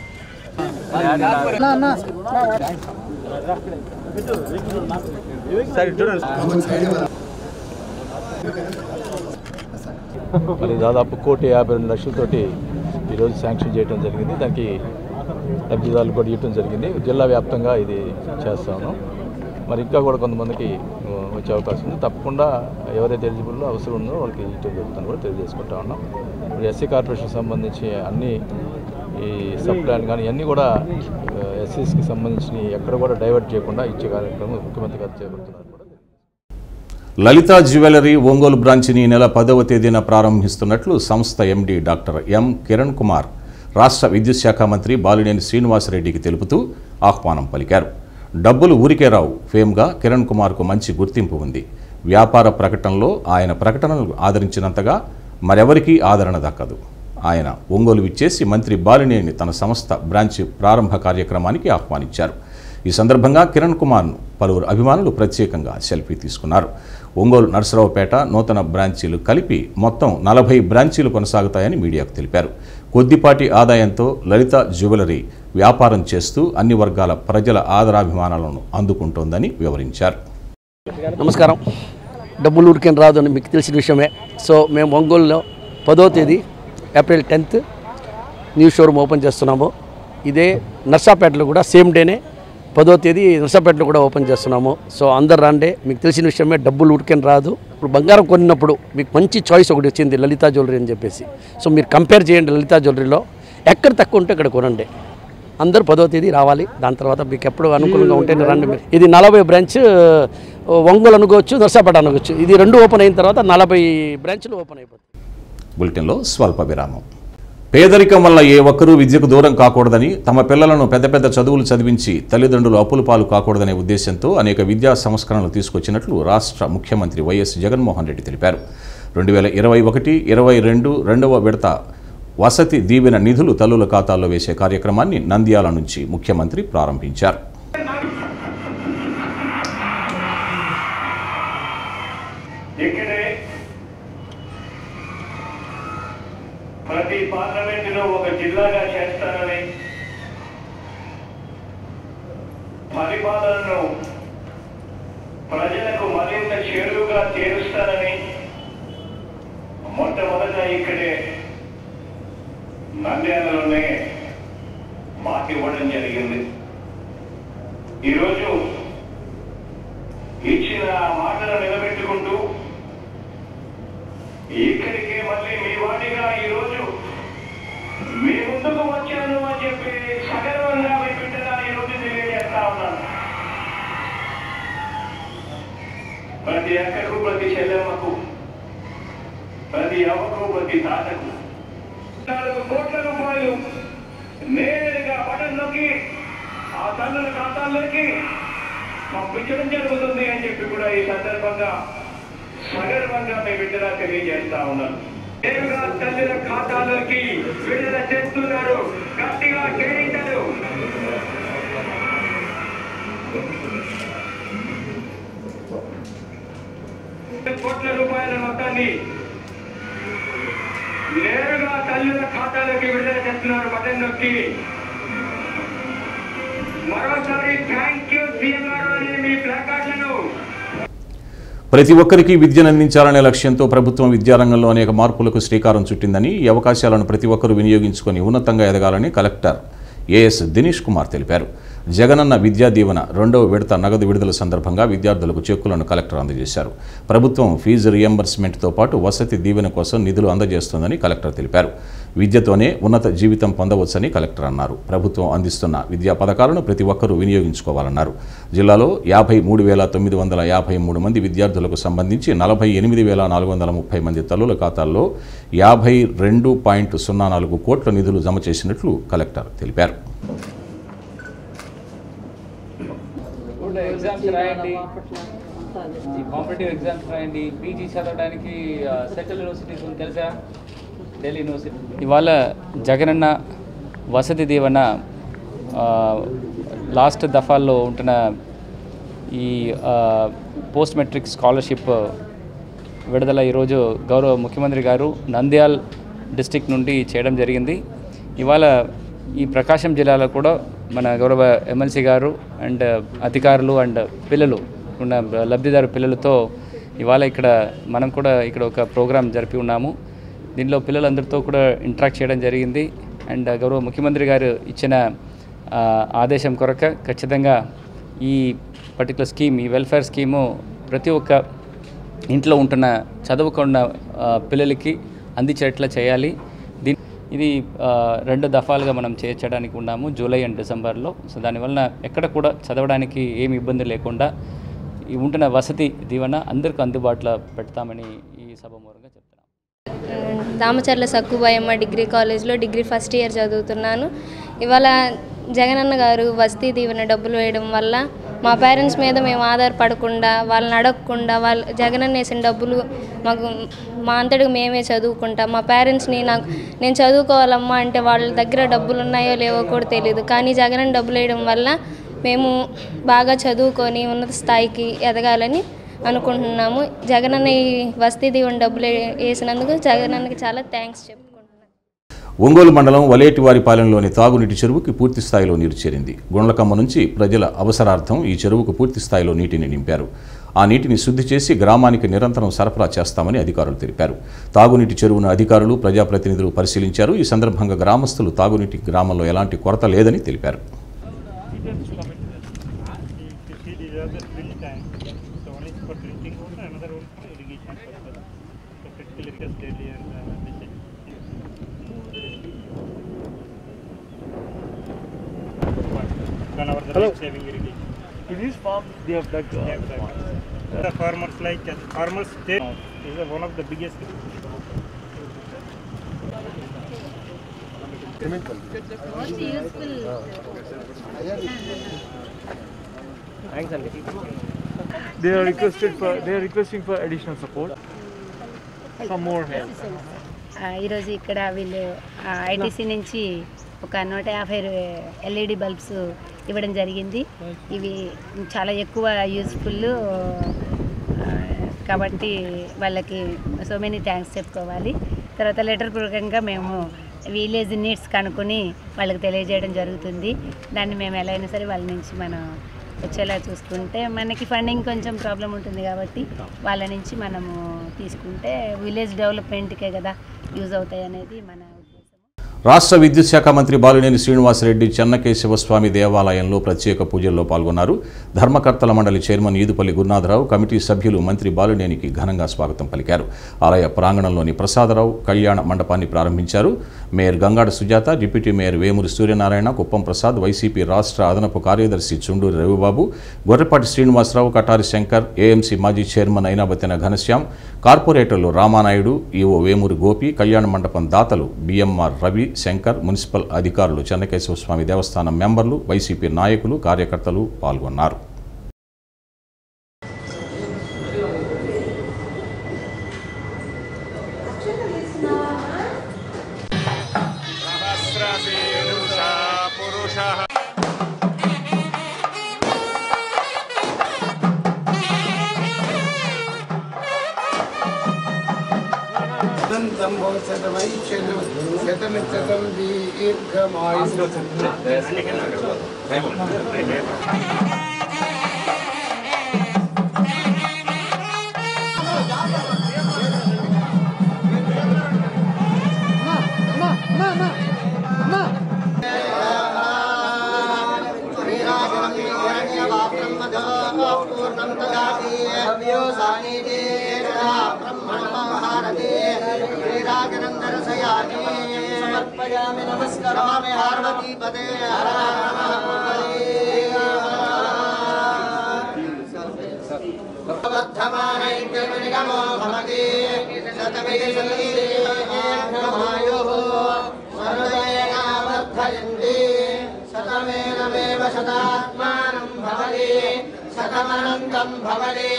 మరి దాదాపు కోటి యాభై రెండు లక్షలతోటి ఈరోజు శాంక్షన్ చేయడం జరిగింది దానికి లబ్ధిదారులు కూడా ఇవ్వడం జరిగింది జిల్లా వ్యాప్తంగా ఇది చేస్తాను మరి ఇంకా కూడా కొంతమందికి ఆ, వచ్చే అవకాశం ఉంది తప్పకుండా ఎవరైతే ఎలిజిబుల్లో అవసరం ఉందో వాళ్ళకి ఇవ్వడం జరుగుతుందని కూడా తెలియజేసుకుంటా ఉన్నాం ఇప్పుడు ఎస్సీ కార్పొరేషన్ సంబంధించి అన్ని ఈ సబ్ ప్లాన్ కానీ ఇవన్నీ కూడా ఎస్సీస్కి సంబంధించి ఎక్కడ కూడా డైవర్ట్ చేయకుండా ఇచ్చే కార్యక్రమం ముఖ్యమంత్రి గారు చేపడుతున్నారు లలిత జ్యువెలరీ ఒంగోలు బ్రాంచ్ని ఈ నెల పదవ తేదీన ప్రారంభిస్తున్నట్లు సంస్థ MD doctor M Kiran Kumar రాష్ట్ర విద్యుత్ శాఖ మంత్రి బాలినేని శ్రీనివాసరెడ్డికి తెలుపుతూ ఆహ్వానం పలికారు డబ్బులు ఊరికే రావు ఫేమ్గా కిరణ్ కుమార్కు మంచి గుర్తింపు ఉంది వ్యాపార ప్రకటనలో ఆయన ప్రకటనలు ఆదరించినంతగా మరెవరికీ ఆదరణ దక్కదు ఆయన ఒంగోలు విచ్చేసి మంత్రి బాలినేని తన సంస్థ బ్రాంచ్ ప్రారంభ కార్యక్రమానికి ఆహ్వానించారు ఈ సందర్భంగా కిరణ్ కుమార్ను పలువురు అభిమానులు ప్రత్యేకంగా సెల్ఫీ తీసుకున్నారు ఒంగోలు నర్సరావుపేట నూతన బ్రాంచీలు కలిపి మొత్తం నలభై బ్రాంచీలు కొనసాగుతాయని మీడియాకు తెలిపారు కొద్దిపాటి ఆదాయంతో లలిత జ్యువెలరీ వ్యాపారం చేస్తూ అన్ని వర్గాల ప్రజల ఆదరాభిమానాలను అందుకుంటోందని వివరించారు నమస్కారం డబ్బులు ఉడికని రాదు అని మీకు తెలిసిన విషయమే సో మేము ఒంగోలులో పదో తేదీ April tenth new showroom open చేస్తున్నాము ఇదే నర్సాపేటలో కూడా సేమ్ డేనే పదో తేదీ నర్సాపేటలో కూడా ఓపెన్ చేస్తున్నాము సో అందరు రండి మీకు తెలిసిన విషయమే డబ్బులు ఉడికని రాదు ఇప్పుడు బంగారం కొన్నప్పుడు మీకు మంచి చాయిస్ ఒకటి వచ్చింది లలితా జ్యువెలరీ అని చెప్పేసి సో మీరు కంపేర్ చేయండి లలితా జ్యువెలరీలో ఎక్కడ తక్కువ ఉంటే అక్కడ కొనండి అందరూ పదో తేదీ రావాలి దాని తర్వాత మీకు ఎప్పుడు అనుకూలంగా ఉంటే రండి మీరు. ఇది నలభై బ్రాంచ్ ఒంగోలు అనుకోవచ్చు నర్సాపేట అనుకోవచ్చు ఇది రెండు ఓపెన్ అయిన తర్వాత నలభై బ్రాంచ్లు ఓపెన్ అయిపోతాయి బులెటిన్లో స్వల్ప విరామం పేదరికం వల్ల ఏ ఒక్కరూ విద్యకు దూరం కాకూడదని తమ పిల్లలను పెద్ద పెద్ద చదువులు చదివించి తల్లిదండ్రులు అప్పుల పాలు కాకూడదనే ఉద్దేశంతో అనేక విద్యా సంస్కరణలు తీసుకొచ్చినట్లు రాష్ట్ర ముఖ్యమంత్రి వైఎస్ జగన్మోహన్ రెడ్డి తెలిపారు రెండు వేల ఇరవై ఒకటి ఇరవై రెండు రెండవ విడత వసతి దీవెన నిధులు తల్లుల ఖాతాల్లో వేసే కార్యక్రమాన్ని నంద్యాల నుంచి ముఖ్యమంత్రి ప్రారంభించారు ఇక్కడే ప్రతి పార్లమెంటులో ఒక జిల్లాగా చేస్తానని పరిపాలనను ప్రజలకు మరింత చేరువుగా చేరుస్తానని మొట్టమొదట ఇక్కడే నంద్యాలలోనే మాట ఇవ్వడం జరిగింది ఈరోజు ఇచ్చిన మాటను నిలబెట్టుకుంటూ ఇక్కడికే మళ్ళీ మీ వాడిగా ఈరోజు మీ ముందుకు వచ్చాను అని చెప్పి సగర్వంగా మీ బిడ్డగా ఈరోజు తెలియజేస్తా ఉన్నాను ప్రతి అక్కకు ప్రతి చెల్లెమ్మకు ప్రతి అవ్వకు ప్రతి తాతకు నాలుగు కోట్ల రూపాయలు నేరుగా బటన్ నొక్కి ఆ తల్లుల ఖాతాల్లోకి పంపించడం జరుగుతుంది అని చెప్పి కూడా ఈ సందర్భంగా సగర్వంగా మీ బిడ్డలా తెలియజేస్తా ఉన్నాను నేరుగా తల్లుల ఖాతాలోకి విడుదల చేస్తున్నారు గట్టిగా చేయించారు కోట్ల రూపాయల మొత్తాన్ని నేరుగా తల్లుల ఖాతాలోకి విడుదల చేస్తున్నారు బటన్ నొక్కి మరోసారి థ్యాంక్ యూ సీఎం గారు అనే మీ ప్లాకార్డులను ప్రతి ఒక్కరికి విద్యను అందించాలనే లక్ష్యంతో ప్రభుత్వం విద్యారంగంలో అనేక మార్పులకు శ్రీకారం చుట్టిందని ఈ అవకాశాలను ప్రతి ఒక్కరూ వినియోగించుకొని ఉన్నతంగా ఎదగాలని కలెక్టర్ ఏఎస్ దినేష్ కుమార్ తెలిపారు జగనన్న విద్యా దీవెన రెండవ విడత నగదు విడుదల సందర్భంగా విద్యార్థులకు చెక్కులను కలెక్టర్ అందజేశారు ప్రభుత్వం ఫీజు రియంబర్స్మెంట్తో పాటు వసతి దీవెన కోసం నిధులు అందజేస్తోందని కలెక్టర్ తెలిపారు విద్యతోనే ఉన్నత జీవితం పొందవచ్చని కలెక్టర్ అన్నారు ప్రభుత్వం అందిస్తున్న విద్యా పథకాలను ప్రతి ఒక్కరూ వినియోగించుకోవాలన్నారు జిల్లాలో యాభై మూడు వేల తొమ్మిది వందల యాభై మూడు మంది విద్యార్థులకు సంబంధించి నలభై ఎనిమిది వేల నాలుగు వందల ముప్పై మంది తల్లుల ఖాతాల్లో యాభై రెండు పాయింట్ సున్నా నాలుగు కోట్ల నిధులు జమ చేసినట్లు కలెక్టర్ తెలిపారు ఇప్పుడు ఎగ్జామ్స్ రాయండి ఈ కాంపిటేటివ్ ఎగ్జామ్స్ రాయండి పీజీ చదవడానికి సెంట్రల్ యూనివర్సిటీస్ ఉంది తెలుసా ఢిల్లీ యూనివర్సిటీ ఇవాళ జగనన్న వసతి దీవెన ఆ, లాస్ట్ దఫాల్లో ఉంటున్న ఈ ఆ, పోస్ట్ మెట్రిక్ స్కాలర్షిప్ విడుదల ఈరోజు గౌరవ ముఖ్యమంత్రి గారు నంద్యాల్ డిస్టిక్ నుండి చేయడం జరిగింది ఇవాళ ఈ ప్రకాశం జిల్లాలో కూడా మన గౌరవ ఎమ్మెల్సీ గారు అండ్ అధికారులు అండ్ పిల్లలు ఉన్న లబ్ధిదారు పిల్లలతో ఇవాళ ఇక్కడ మనం కూడా ఇక్కడ ఒక ప్రోగ్రాం జరిపి ఉన్నాము దీనిలో పిల్లలందరితో కూడా ఇంటరాక్ట్ చేయడం జరిగింది అండ్ గౌరవ ముఖ్యమంత్రి గారు ఇచ్చిన ఆ, ఆదేశం కొరక ఖచ్చితంగా ఈ పర్టికులర్ స్కీమ్ ఈ వెల్ఫేర్ స్కీము ప్రతి ఒక్క ఇంట్లో ఉంటున్న చదువుకున్న ఆ, పిల్లలకి అందించేట్లా చేయాలి దీని ఇది ఆ, రెండు దఫాలుగా మనం చేర్చడానికి ఉన్నాము జూలై అండ్ డిసెంబర్లో సో దానివల్ల ఎక్కడ కూడా చదవడానికి ఏమి ఇబ్బంది లేకుండా ఈ ఉంటున్న వసతి దీవెన అందరికీ అందుబాటులో పెడతామని ఈ సభ మూలంగా చెప్తున్నాను దామచర్ల సక్కుబాయమ్మ డిగ్రీ కాలేజ్లో డిగ్రీ ఫస్ట్ ఇయర్ చదువుతున్నాను ఇవాళ జగనన్న గారు వసతి దీవెన డబ్బులు వేయడం వల్ల మా పేరెంట్స్ మీద మేము ఆధారపడకుండా వాళ్ళని అడగకుండా వాళ్ళు జగనన్న వేసిన డబ్బులు మాకు మా అంతటికి మేమే చదువుకుంటాం మా పేరెంట్స్ని నాకు నేను చదువుకోవాలమ్మా అంటే వాళ్ళ దగ్గర డబ్బులు ఉన్నాయో లేవో కూడా తెలియదు కానీ జగనన్న డబ్బులు వేయడం వల్ల మేము బాగా చదువుకొని ఉన్నత స్థాయికి ఎదగాలని అనుకుంటున్నాము జగనన్న ఈ వస్తీ దీవెన డబ్బులు వేసినందుకు జగనన్నకి చాలా థ్యాంక్స్ చెప్పు ఒంగోలు మండలం వలేటివారిపాలెంలోని తాగునీటి చెరువుకి పూర్తి స్థాయిలో నీరు చేరింది గుండ్లకమ్మ నుంచి ప్రజల అవసరార్థం ఈ చెరువుకు పూర్తి స్థాయిలో నీటిని నింపారు ఆ నీటిని శుద్ధి చేసి గ్రామానికి నిరంతరం సరఫరా చేస్తామని అధికారులు తెలిపారు తాగునీటి చెరువును అధికారులు ప్రజాప్రతినిధులు పరిశీలించారు ఈ సందర్భంగా గ్రామస్తులు తాగునీటి గ్రామంలో ఎలాంటి కొరత లేదని తెలిపారు Hello. In this farm, they have dug. Uh, The farmers like uh, farmers state is uh, one of the biggest. Thanks, Andy. They are requested for. They are requesting for additional support. Some more help. ఆ, ఈరోజు ఇక్కడ వీళ్ళు ITC నుంచి ఒక నూట యాభై LED bulbs ఇవ్వడం జరిగింది ఇవి చాలా ఎక్కువ యూస్ఫుల్ కాబట్టి వాళ్ళకి సో మెనీ థ్యాంక్స్ చెప్పుకోవాలి తర్వాత లెటర్ పూర్వకంగా మేము విలేజ్ నీడ్స్ కనుక్కొని వాళ్ళకి తెలియజేయడం జరుగుతుంది దాన్ని మేము ఎలా అయినా సరే వాళ్ళ నుంచి మనం వచ్చేలా చూసుకుంటే మనకి ఫండింగ్ కొంచెం ప్రాబ్లం ఉంటుంది కాబట్టి వాళ్ళ నుంచి మనము తీసుకుంటే విలేజ్ డెవలప్మెంట్కే కదా యూజ్ అవుతాయి అనేది మన రాష్ట్ర విద్యుత్ శాఖ మంత్రి బాలినేని శ్రీనివాసరెడ్డి చెన్నకేశవ స్వామి దేవాలయంలో ప్రత్యేక పూజల్లో పాల్గొన్నారు ధర్మకర్తల మండలి చైర్మన్ ఈదుపల్లి గురునాథరావు కమిటీ సభ్యులు మంత్రి బాలినేనికి ఘనంగా స్వాగతం పలికారు ఆలయ ప్రాంగణంలోని ప్రసాదరావు కళ్యాణ మండపాన్ని ప్రారంభించారు mayor Gangada Sujatha deputy mayor Vemuri Suryanarayana Kuppam Prasad YCP రాష్ట్ర అదనపు కార్యదర్శి చుండూరి రవిబాబు గొర్రెపాటి శ్రీనివాసరావు కటారి శంకర్ ఏఎంసీ మాజీ చైర్మన్ అయినాబతిన ఘనశ్యాం కార్పొరేటర్లు రామానాయుడు ఈవో వేమూరి గోపి కళ్యాణ మండపం దాతలు బిఎంఆర్ రవి శంకర్ మున్సిపల్ అధికారులు చెన్నకేశవ స్వామి దేవస్థానం మెంబర్లు వైసీపీ నాయకులు కార్యకర్తలు పాల్గొన్నారు సమర్పయామి నమస్కరామి పార్వతీ పదే వర్ధమానైక్యమనిగమో భవతి శతమేషమాయుః సర్వేణ వర్ధయంతి శతమేనమేవ శతాత్మానం భవతి శతమనంతం భవతి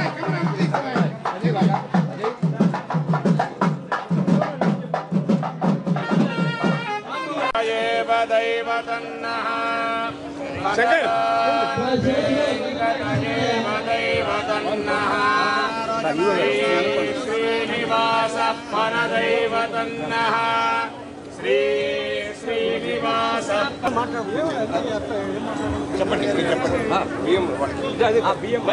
एव दैवतन्नः శంకర్. एव दैवतन्नः श्रीनिवासः परदैवतन्नः श्री శ్రీనివాస చెప్పండి మీరు చెప్పండి బియ్యం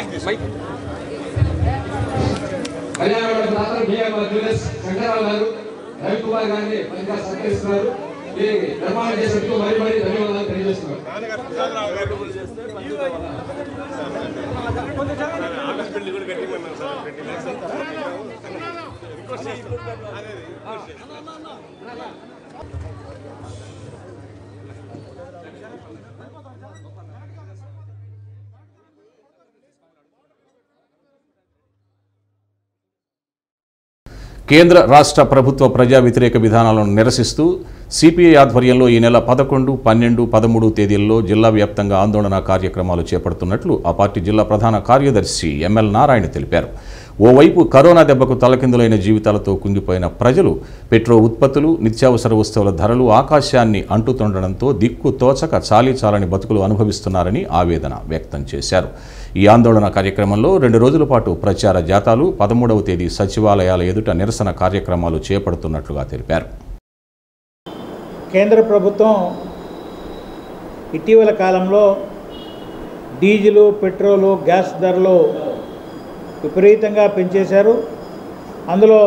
కళ్యాణమండప దాతలు బిఎంఆర్ జ్యువెలర్స్ శంకరరావు గారు రవికుమార్ గారిని మంచిగా సత్కరిస్తున్నారు దీనికి నిర్మాణం చేసినందుకు మరీ మరీ ధన్యవాదాలు తెలియజేస్తున్నారు కేంద్ర రాష్ట్ర ప్రభుత్వ ప్రజా వ్యతిరేక విధానాలను నిరసిస్తూ సిపిఐ ఆధ్వర్యంలో ఈ నెల పదకొండు పన్నెండు పదమూడు తేదీల్లో జిల్లా వ్యాప్తంగా ఆందోళన కార్యక్రమాలు చేపడుతున్నట్లు ఆ పార్టీ జిల్లా ప్రధాన కార్యదర్శి ఎంఎల్ నారాయణ తెలిపారు ఓవైపు కరోనా దెబ్బకు తలకిందులైన జీవితాలతో కుంగిపోయిన ప్రజలు పెట్రో ఉత్పత్తులు నిత్యావసర వస్తువుల ధరలు ఆకాశాన్ని అంటుతుండడంతో దిక్కు తోచక చాలీ చాలని బతుకులు అనుభవిస్తున్నారని ఆవేదన వ్యక్తం చేశారు ఈ ఆందోళన కార్యక్రమంలో రెండు రోజుల పాటు ప్రచార జాతాలు పదమూడవ తేదీ సచివాలయాల ఎదుట నిరసన కార్యక్రమాలు చేపడుతున్నట్లుగా తెలిపారు కేంద్ర ప్రభుత్వం ఇటీవల కాలంలో డీజిలు పెట్రోలు గ్యాస్ ధరలు విపరీతంగా పెంచేశారు అందులో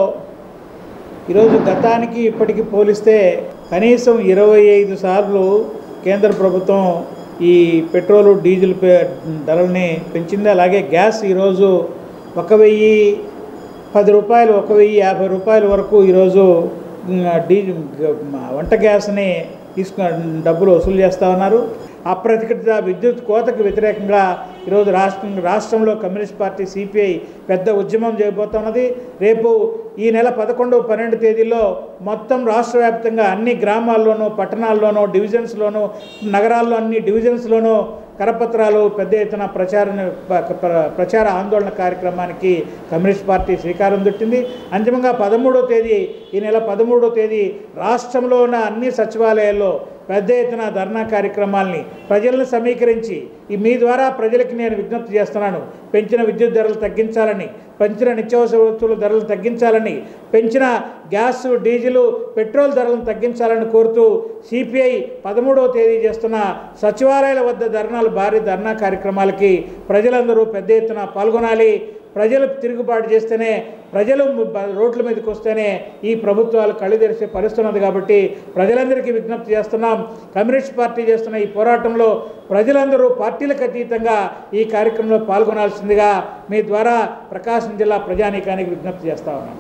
ఈరోజు గతానికి ఇప్పటికి పోలిస్తే కనీసం ఇరవై ఐదు సార్లు కేంద్ర ప్రభుత్వం ఈ పెట్రోలు డీజిల్ పే- ధరల్ని పెంచింది అలాగే గ్యాస్ ఈరోజు ఒక వెయ్యి పది రూపాయలు ఒక వెయ్యి యాభై రూపాయల వరకు ఈరోజు ఉమ్, డీజిల్ గ- మ- వంట గ్యాస్ని తీసుకు డబ్బులు వసూలు చేస్తూ ఉన్నారు అప్రతికృత విద్యుత్ కోతకు వ్యతిరేకంగా ఈరోజు రాష్ట్రం రాష్ట్రంలో కమ్యూనిస్ట్ పార్టీ సిపిఐ పెద్ద ఉద్యమం చేయబోతున్నది రేపు ఈ నెల పదకొండు పన్నెండు తేదీల్లో మొత్తం రాష్ట్ర వ్యాప్తంగా అన్ని గ్రామాల్లోనూ పట్టణాల్లోనూ డివిజన్స్లోనూ నగరాల్లో అన్ని డివిజన్స్లోనూ కరపత్రాలు పెద్ద ఎత్తున ప్రచార ప్రచార ఆందోళన కార్యక్రమానికి కమ్యూనిస్ట్ పార్టీ శ్రీకారం చుట్టింది అంతిమంగా పదమూడో తేదీ ఈ నెల పదమూడో తేదీ రాష్ట్రంలో ఉన్న అన్ని సచివాలయాల్లో పెద్ద ఎత్తున ధర్నా కార్యక్రమాల్ని ప్రజలను సమీకరించి ఈ మీ ద్వారా ప్రజలకి నేను విజ్ఞప్తి చేస్తున్నాను పెంచిన విద్యుత్ ధరలు తగ్గించాలని పెంచిన నిత్యావసర వస్తువుల ధరలు తగ్గించాలని పెంచిన గ్యాస్ డీజిల్ పెట్రోల్ ధరలను తగ్గించాలని కోరుతూ సిపిఐ పదమూడవ తేదీ చేస్తున్న సచివాలయాల వద్ద ధర్నాలు భారీ ధర్నా కార్యక్రమాలకి ప్రజలందరూ పెద్ద ఎత్తున పాల్గొనాలి ప్రజలు తిరుగుబాటు చేస్తేనే ప్రజలు బ- రోడ్ల మీదకి వస్తేనే ఈ ప్రభుత్వాలు కళ్ళు తెరిచే పరిస్థితి ఉన్నది కాబట్టి ప్రజలందరికీ విజ్ఞప్తి చేస్తున్నాం కమ్యూనిస్ట్ పార్టీ చేస్తున్న ఈ పోరాటంలో ప్రజలందరూ పార్టీలకు అతీతంగా ఈ కార్యక్రమంలో పాల్గొనాల్సిందిగా మీ ద్వారా ప్రకాశం జిల్లా ప్రజానీకానికి విజ్ఞప్తి చేస్తా ఉన్నాం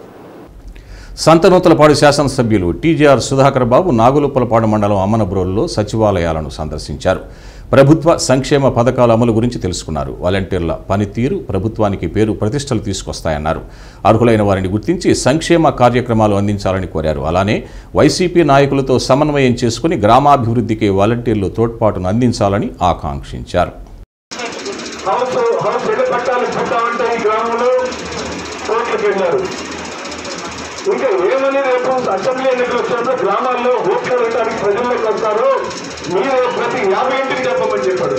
సంతనూతలపాడు శాసనసభ్యులు టీజీఆర్ సుధాకర్ బాబు నాగులుప్పలపాడు మండలం అమ్మనబ్రోలులో సచివాలయాలను సందర్శించారు ప్రభుత్వ సంక్షేమ పథకాల అమలు గురించి తెలుసుకున్నారు వాలంటీర్ల పనితీరు ప్రభుత్వానికి పేరు ప్రతిష్టలు తీసుకొస్తాయన్నారు అర్హులైన వారిని గుర్తించి సంక్షేమ కార్యక్రమాలు అందించాలని కోరారు అలానే వైసీపీ నాయకులతో సమన్వయం చేసుకుని గ్రామాభివృద్ధికి వాలంటీర్లు తోడ్పాటును అందించాలని ఆకాంక్షించారు హౌస్ హౌస్ ఎన్ని పట్టాలు ఇప్పిస్తామంటే ఈ గ్రామంలో కోట్లకు వెళ్ళారు ఇంకా ఏమని రేపు అసెంబ్లీ ఎన్నికలు వచ్చినప్పుడు గ్రామాల్లో ఓట్లు వేయడానికి ప్రజల్లోకి వస్తారు మీరు ప్రతి యాభై ఇంటికి చెప్పమని చెప్పాడు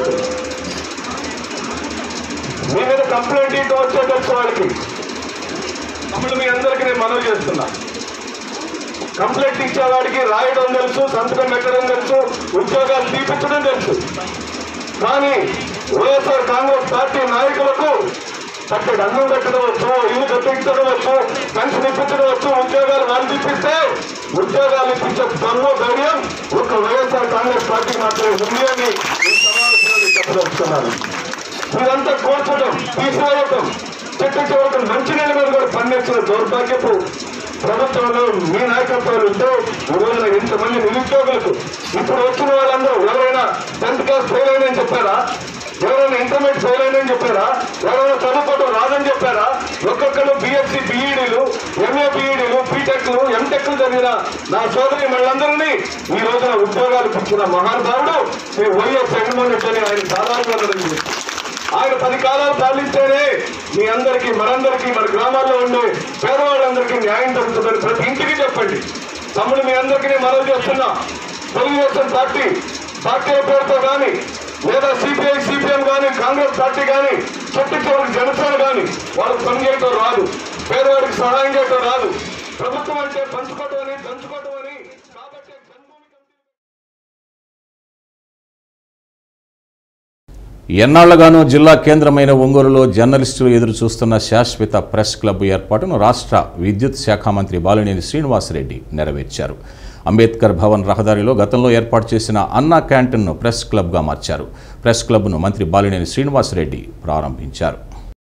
మీ మీద కంప్లైంట్ ఇంటూ వచ్చే తెలుసు వాళ్ళకి అప్పుడు మీ అందరికీ నేను మనవి చేస్తున్నా కంప్లైంట్ ఇచ్చేవాడికి రాయడం తెలుసు సంతకం పెట్టడం తెలుసు ఉద్యోగాలు తీపించడం తెలుసు కానీ వైఎస్ఆర్ కాంగ్రెస్ పార్టీ నాయకులకు చక్కటి అన్నం పెట్టడం వచ్చు ఇల్లు కట్టించడం వచ్చు పెన్షన్ ఇప్పించడం వచ్చు ఉద్యోగాలు వాళ్ళు ఇప్పిస్తే ఉద్యోగాలు ఇప్పించే దమ్ము ధైర్యం ఒక వైఎస్ఆర్ కాంగ్రెస్ పార్టీ మాత్రమే ఉంది అని ఈ సమావేశంలో చెప్పదలుచుకున్నాను మీరంతా కోర్చడం తీసివేయటం చెట్టు చివరికి మంచినీళ్ళ మీద కూడా పన్నేసిన దౌర్భాగ్యపు ప్రభుత్వంలో మీ నాయకత్వాలు ఉంటే ఈ రోజున ఇంతమంది నిరుద్యోగులకు ఇప్పుడు వచ్చిన వాళ్ళందరూ ఎవరైనా టెన్త్ క్లాస్ ఫెయిల్ అయినని చెప్పారా ఎవరైనా ఇంటర్మీడియట్ ఫెయిల్ అయినని చెప్పారా ఎవరైనా చదువుకోవడం రాదని చెప్పారా ఒక్కొక్కరు బిఎస్సి బిఈడీలు ఎంఏ బిఈడీలు బీటెక్లు ఎంటెక్లు చదివిన నా సోదరి మళ్ళందరినీ ఈ రోజున ఉద్యోగాలు ఇచ్చిన మహానుభావుడు శ్రీ వైఎస్ జగన్మోహన్ రెడ్డి అని ఆయన సాధారణంగా ఆయన పది కాలాలు పాలిస్తేనే మీ అందరికీ మనందరికీ మన గ్రామాల్లో ఉండే పేదవాళ్ళందరికీ న్యాయం జరుగుతుందని ప్రతి ఇంటికి చెప్పండి తమ్ముడు మీ అందరికీ నేను మనవి చేస్తున్నా తెలుగుదేశం పార్టీ పార్టీల పేరుతో కానీ లేదా సిపిఐ సిపిఎం కానీ కాంగ్రెస్ పార్టీ కానీ చెట్టు చివరికి జనసేన కానీ వాళ్ళకి పనిచేయటం రాదు పేదవాడికి సహాయం చేయటం రాదు ప్రభుత్వం అంటే పంచుకోవటం అని పంచుకోవటం అని ఎన్నాళ్లగానో జిల్లా కేంద్రమైన ఒంగోలులో జర్నలిస్టులు ఎదురు చూస్తున్న శాశ్వత ప్రెస్ క్లబ్ ఏర్పాటును రాష్ట్ర విద్యుత్ శాఖ మంత్రి బాలినేని శ్రీనివాసరెడ్డి నెరవేర్చారు అంబేద్కర్ భవన్ రహదారిలో గతంలో ఏర్పాటు చేసిన అన్నా క్యాంటీన్ను ప్రెస్ క్లబ్గా మార్చారు ప్రెస్ క్లబ్ను మంత్రి బాలినేని శ్రీనివాసరెడ్డి ప్రారంభించారు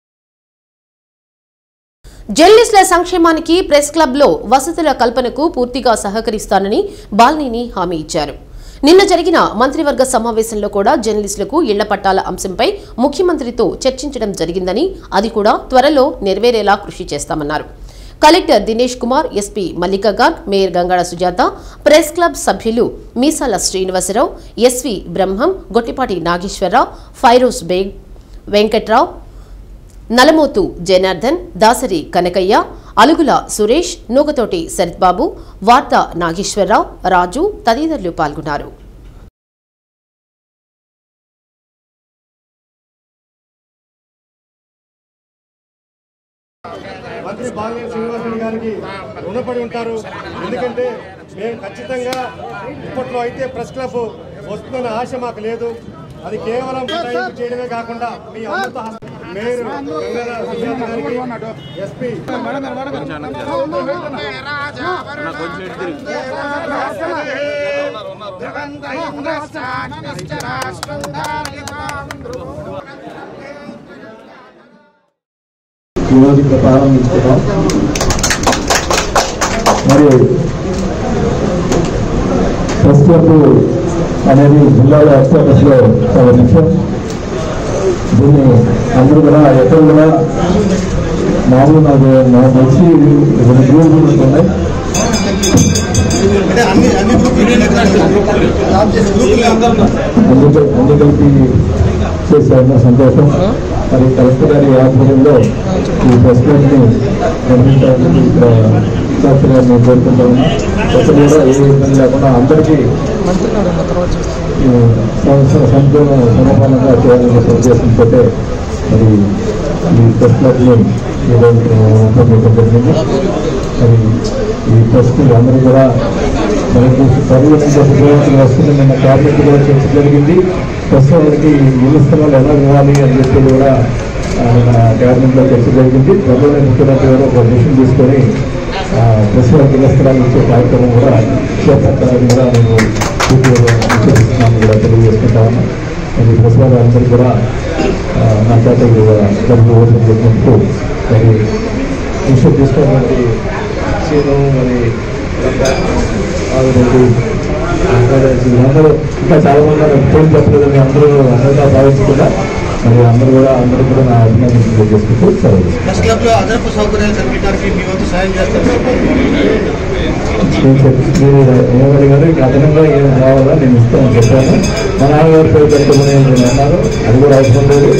జర్నలిస్టుల సంక్షేమానికి ప్రెస్ క్లబ్లో వసతుల కల్పనకు పూర్తిగా సహకరిస్తానని బాల్నేని హామీ ఇచ్చారు నిన్న జరిగిన మంత్రివర్గ సమావేశంలో కూడా జర్నలిస్టులకు ఇళ్ల పట్టాల అంశంపై ముఖ్యమంత్రితో చర్చించడం జరిగిందని అది కూడా త్వరలో నెరవేరేలా కృషి చేస్తామన్నారు collector Dinesh Kumar SP Malika Garg mayor Gangada Sujatha press club సభ్యులు మీసాల శ్రీనివాసరావు ఎస్వి బ్రహ్మం గొట్టిపాటి నాగేశ్వరరావు ఫైరోజ్ బేగ్ వెంకట్రావు నలమోతు జనార్దన్ దాసరి కనకయ్య అలుగుల సురేష్ నూగతోటి శరత్బాబు వార్త నాగేశ్వరరావు రాజు తదితరులు పాల్గొన్నారు మంత్రి బాలినేని శ్రీనివాసరెడ్డి గారికి రుణపడి ఉంటారు ఎందుకంటే మేము ఖచ్చితంగా ఇప్పట్లో అయితే ప్రెస్ క్లబ్ వస్తుందన్న ఆశ మాకు లేదు అది కేవలం ఉటాయింపు చేయడమే కాకుండా మీ అమృత హస్త- మేయర్ గంగాధర సుజాత గారికి ఎస్పీ ఈరోజు ఇక్కడ ప్రారంభించుకున్నాం మరి ప్రెస్ క్లబ్ అనేది జిల్లాలో ఎక్స్పర్ట్స్లో చాలా ముఖ్యం దీన్ని అందరూ కూడా ఎక్కడ కూడా మామూలు నాకు నాకు తెలిసి రెండు గ్రూపులు ఉన్నాయి అందుకే అన్ని కలిపి చేశారు సంతోషం మరి కలెక్టర్ గారి ఆధ్వర్యంలో ఈ ప్రెస్ క్లబ్ని నిర్మించాలని ఇక్కడ కలెక్టర్ గారిని కోరుకుంటా ఉన్నా ఎక్కడ కూడా ఏ ఇబ్బంది లేకుండా అందరికీ ఈ సంవత్సర సంపూర్ణ సమపాలనగా చేయాలనే ఉద్దేశంతో మరి ఈ ప్రెస్ క్లబ్ని ఈరోజు రూపొందించడం జరిగింది మరి ఈ ప్రెస్ని అందరూ కూడా మనకి చదువు నుంచి ఉపయోగించిన వస్తుంది నిన్న క్యాబినెట్ కూడా చర్చ జరిగింది ప్రస్తుతానికి ఇల్లు స్థలాలు ఎలా ఇవ్వాలి అని చెప్పి కూడా ఆయన క్యాబినెట్లో చర్చ జరిగింది త్వరలోనే ముఖ్యమంత్రి గారు ఒక మిషన్ తీసుకొని ప్రస్తుతానికి ఇళ్ల స్థలాలు ఇచ్చే కార్యక్రమం కూడా చేపట్టాలని కూడా నేను సూచిస్తున్నాను కూడా తెలియజేసుకుంటా ఉన్నా మరి ప్రస్తుతాలు అందరూ కూడా ఆ, నా చేత డబ్బులు ఓపెన్ చేసినప్పుడు మరి విషయం తీసుకోవాలంటే సీను మరి ఆవిడండి అందరూ ఇంకా చాలా మంది ఉన్నారు. పేరు చెప్పలేదని అందరూ అందరిగా భావించకుండా మరి అందరూ కూడా అందరూ కూడా నా అభినందనలు తెలియజేసుకుంటూ సెలవు ప్రెస్ క్లబ్ లో అదనపు సౌకర్యాలు కల్పించడానికి మీ వంతు సాయం చేస్తారు నేను చెప్పి- మీరు ఏమడిగారు ఇంకా అదనంగా ఏం కావాలా నేను ఇస్తానని చెప్పాను మా నాన్నగారు పేరు పెట్టమని నేను అన్నారు అది కూడా అవసరం లేదు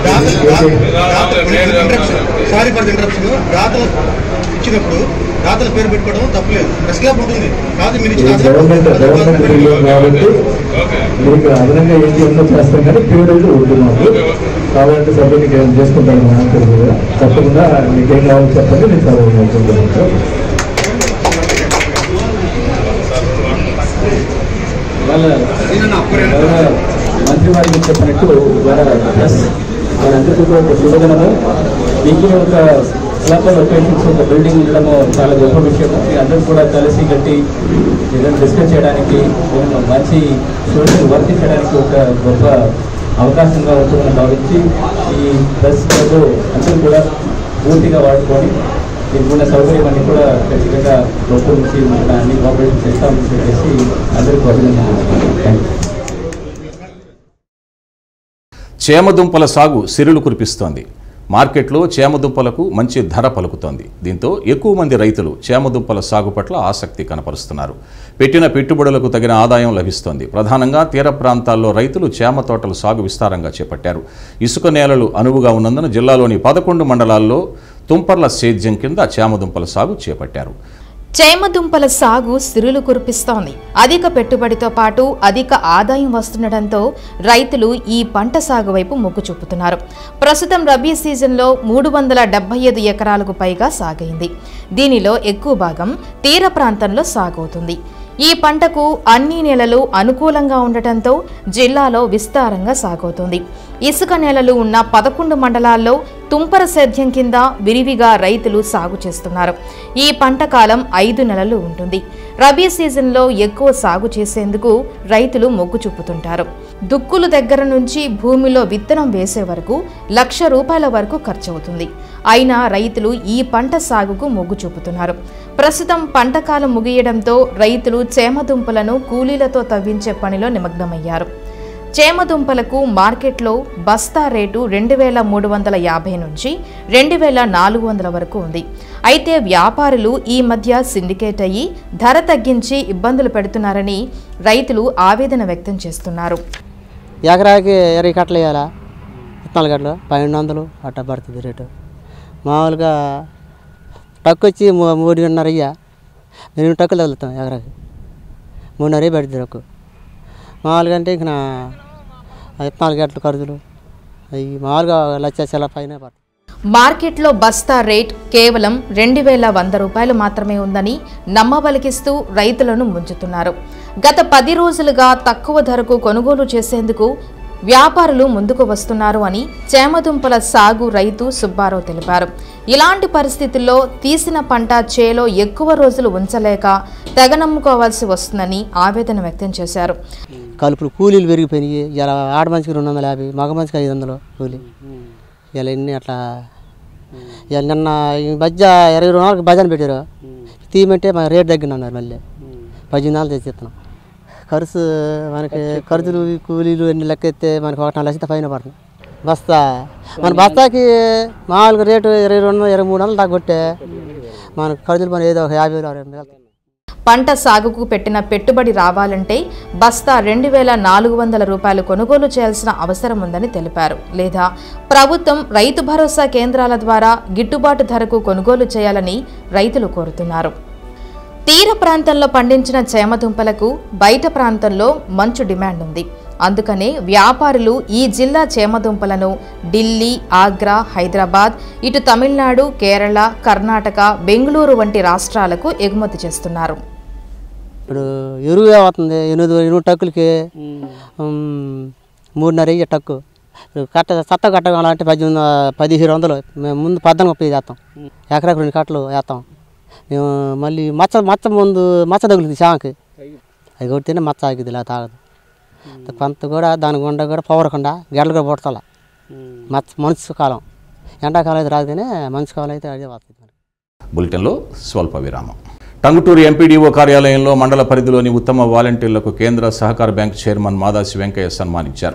సారీ ఫర్ ఇంటరప్షన్ దాతలు ఇచ్చినప్పుడు దాతల పేరు పెట్టుకోవడం తప్పలేదు ప్రెస్ క్లబ్ ఉంటుంది కాదు మీరు ఇది ఇచ్చిన అదనపు గవర్నమెంట్ గవర్నమెంట్ బిల్లు కాబట్టి మీకు అదనంగా ఏం చేయాలో చేస్తాం కానీ పేరు అయితే ఉంటుంది మాకు కావాలంటే సభ్యునికి ఏం చేసుకుంటాను మా పేరు మీద తప్పకుండా మీకేం కావాలో చెప్పండి నేను చదువు వాళ్ళ వాళ్ళ మంత్రి వారికి చెప్పినట్టు ఇవాళ ప్లస్ మనందరికీ కూడా ఒక శుభదినము మీకు ఒక క్లబ్ లొకేషన్స్ ఒక బిల్డింగ్ ఉండడము చాలా గొప్ప విషయము మీ అందరూ కూడా కలిసి కట్టి ఏదైనా డిస్కస్ చేయడానికి ఏదైనా మంచి సోషల్ వర్క్ చేయడానికి ఒక గొప్ప అవకాశంగా ఉంటుందని భావించి ఈ ప్రెస్ క్లబ్ అందరూ కూడా పూర్తిగా వాడుకొని దీనికి ఉన్న సౌకర్యం అన్ని కూడా ఖచ్చితంగా రూపొందించి మన అన్ని కోఆపరేషన్ చేస్తామని చెప్పేసి అందరికీ అభినందనలు థ్యాంక్ యూ చేమదుంపల సాగు సిరులు కురిపిస్తోంది మార్కెట్లో చేమదుంపలకు మంచి ధర పలుకుతోంది దీంతో ఎక్కువ మంది రైతులు చేమదుంపల సాగు పట్ల ఆసక్తి కనపరుస్తున్నారు పెట్టిన పెట్టుబడులకు తగిన ఆదాయం లభిస్తోంది ప్రధానంగా తీర ప్రాంతాల్లో రైతులు చేమ తోటల సాగు విస్తారంగా చేపట్టారు ఇసుక నేలలు అనువుగా ఉన్నందున జిల్లాలోని పదకొండు మండలాల్లో తుంపర్ల సేద్యం కింద చేమదుంపల సాగు చేపట్టారు చేమదుంపల సాగు సిరులు కురిపిస్తోంది అధిక పెట్టుబడితో పాటు అధిక ఆదాయం వస్తుండటంతో రైతులు ఈ పంట సాగు వైపు మొగ్గు చూపుతున్నారు ప్రస్తుతం రబీ సీజన్లో మూడు వందల డెబ్బై ఐదు ఎకరాలకు పైగా సాగైంది దీనిలో ఎక్కువ భాగం తీర ప్రాంతంలో సాగవుతుంది ఈ పంటకు అన్ని నేలలు అనుకూలంగా ఉండటంతో జిల్లాలో విస్తారంగా సాగవుతుంది ఇసుక నేలలు ఉన్న పదకొండు మండలాల్లో తుంపర సేద్యం కింద విరివిగా రైతులు సాగు చేస్తున్నారు ఈ పంట కాలం ఐదు నెలలు ఉంటుంది రబీ సీజన్లో ఎక్కువ సాగు చేసేందుకు రైతులు మొగ్గు చూపుతుంటారు దుక్కులు దగ్గర నుంచి భూమిలో విత్తనం వేసే వరకు లక్ష రూపాయల వరకు ఖర్చవుతుంది అయినా రైతులు ఈ పంట సాగుకు మొగ్గు చూపుతున్నారు ప్రస్తుతం పంట కాలం ముగియడంతో రైతులు చేమదుంపలను కూలీలతో తవ్వించే పనిలో నిమగ్నమయ్యారు చేమదుంపలకు మార్కెట్లో బస్తా రేటు రెండు వేల మూడు వందల యాభై నుంచి రెండు వేల నాలుగు వందల వరకు ఉంది అయితే వ్యాపారులు ఈ మధ్య సిండికేట్ అయ్యి ధర తగ్గించి ఇబ్బందులు పెడుతున్నారని రైతులు ఆవేదన వ్యక్తం చేస్తున్నారు ఎకరాకి ఇరవై కట్టలు వేయాలా విత్తనాలు కట్టలు పన్నెండు వందలు అట్ట పడుతుంది రేటు మామూలుగా టక్కు వచ్చి మూ- మూడున్నర అయ్యా ఎనిమిది టక్కులు వదులుతాం ఎకరాకి మూడున్నర పడుతుంది టక్కు మామూలుగా అంటే ఇంక నా విత్తనాలు గట్ల ఖర్చులు అవి మామూలుగా లక్ష చాలా పైన పడుతుంది మార్కెట్లో బస్తా రేట్ కేవలం రెండు వేల వంద రూపాయలు మాత్రమే ఉందని నమ్మబలికిస్తూ రైతులను ముంచుతున్నారు గత పది రోజులుగా తక్కువ ధరకు కొనుగోలు చేసేందుకు వ్యాపారులు ముందుకు వస్తున్నారు అని చేమదుంపల సాగు రైతు సుబ్బారావు తెలిపారు ఇలాంటి పరిస్థితుల్లో తీసిన పంట చేలో ఎక్కువ రోజులు ఉంచలేక తెగనమ్ముకోవాల్సి వస్తుందని ఆవేదన వ్యక్తం చేశారు కలుపులు కూలీలు పెరిగిపోయినాయి ఇలా ఆడ మనిషికి రెండు వందల యాభై మగ మనిషికి ఐదు వందలు కూలీ ఇలా ఎన్ని అట్లా ఇలా నిన్న ఈ మధ్య ఇరవై రెండు వందలకి భజన పెట్టారు తీయమంటే మన రేట్ తగ్గింది అన్నారు మళ్ళీ పద్దెనిమిది వందలు తెచ్చిస్తున్నాం ఖర్చు మనకి ఖర్చులు కూలీలు అన్ని లెక్క ఎత్తే మనకి ఒకటి లక్ష పైన పడుతుంది బస్తా మన బస్తాకి మామూలుగా రేటు ఇరవై రెండు ఇరవై మూడు వందలు దాకా కొట్టే మనకు ఖర్చులు పని ఏదో ఒక యాభై వేలు అరవై మిగులుతాయి పంట సాగుకు పెట్టిన పెట్టుబడి రావాలంటే బస్తా రెండు వేల నాలుగు వందల రూపాయలు కొనుగోలు చేయాల్సిన అవసరం ఉందని తెలిపారు లేదా ప్రభుత్వం రైతు భరోసా కేంద్రాల ద్వారా గిట్టుబాటు ధరకు కొనుగోలు చేయాలని రైతులు కోరుతున్నారు తీర ప్రాంతంలో పండించిన చేమదుంపలకు బయట ప్రాంతంలో మంచు డిమాండ్ ఉంది అందుకనే వ్యాపారులు ఈ జిల్లా చేమదుంపలను ఢిల్లీ ఆగ్రా హైదరాబాద్ ఇటు తమిళనాడు కేరళ కర్ణాటక బెంగళూరు వంటి రాష్ట్రాలకు ఎగుమతి చేస్తున్నారు ఇప్పుడు ఎరువు అవుతుంది ఎనిమిది ఎనిమిది టక్కులకి ఉమ్, మూడున్నర వెయ్యి టక్కు ఇప్పుడు కట్ట సత్త కట్ట కావాలంటే పద్దెనిమిది పదిహేను వందలు మేము ముందు పద్దెనిమిది ముప్పై చేస్తాం ఎకరాకు రెండు కట్టలు వేస్తాం మేము మళ్ళీ మచ్చ మచ్చ ముందు మచ్చ తగులుతుంది శామకి అది కొడితేనే మచ్చ ఆగిద్ది ఇలా తాగదు కొంత కూడా దాని గుండా కూడా పవరకుండా గెడలు కూడా పుడతాల మచ్చ మనసు కాలం ఎండాకాలం అయితే రాదు కానీ మంచు కాలం అయితే అదే వస్తుంది బులెటిన్లో స్వల్ప విరామం టంగుటూరు ఎంపీడీఓ కార్యాలయంలో మండల పరిధిలోని ఉత్తమ వాలంటీర్లకు కేంద్ర సహకార బ్యాంక్ చైర్మన్ మాదాసి వెంకయ్య సన్మానించారు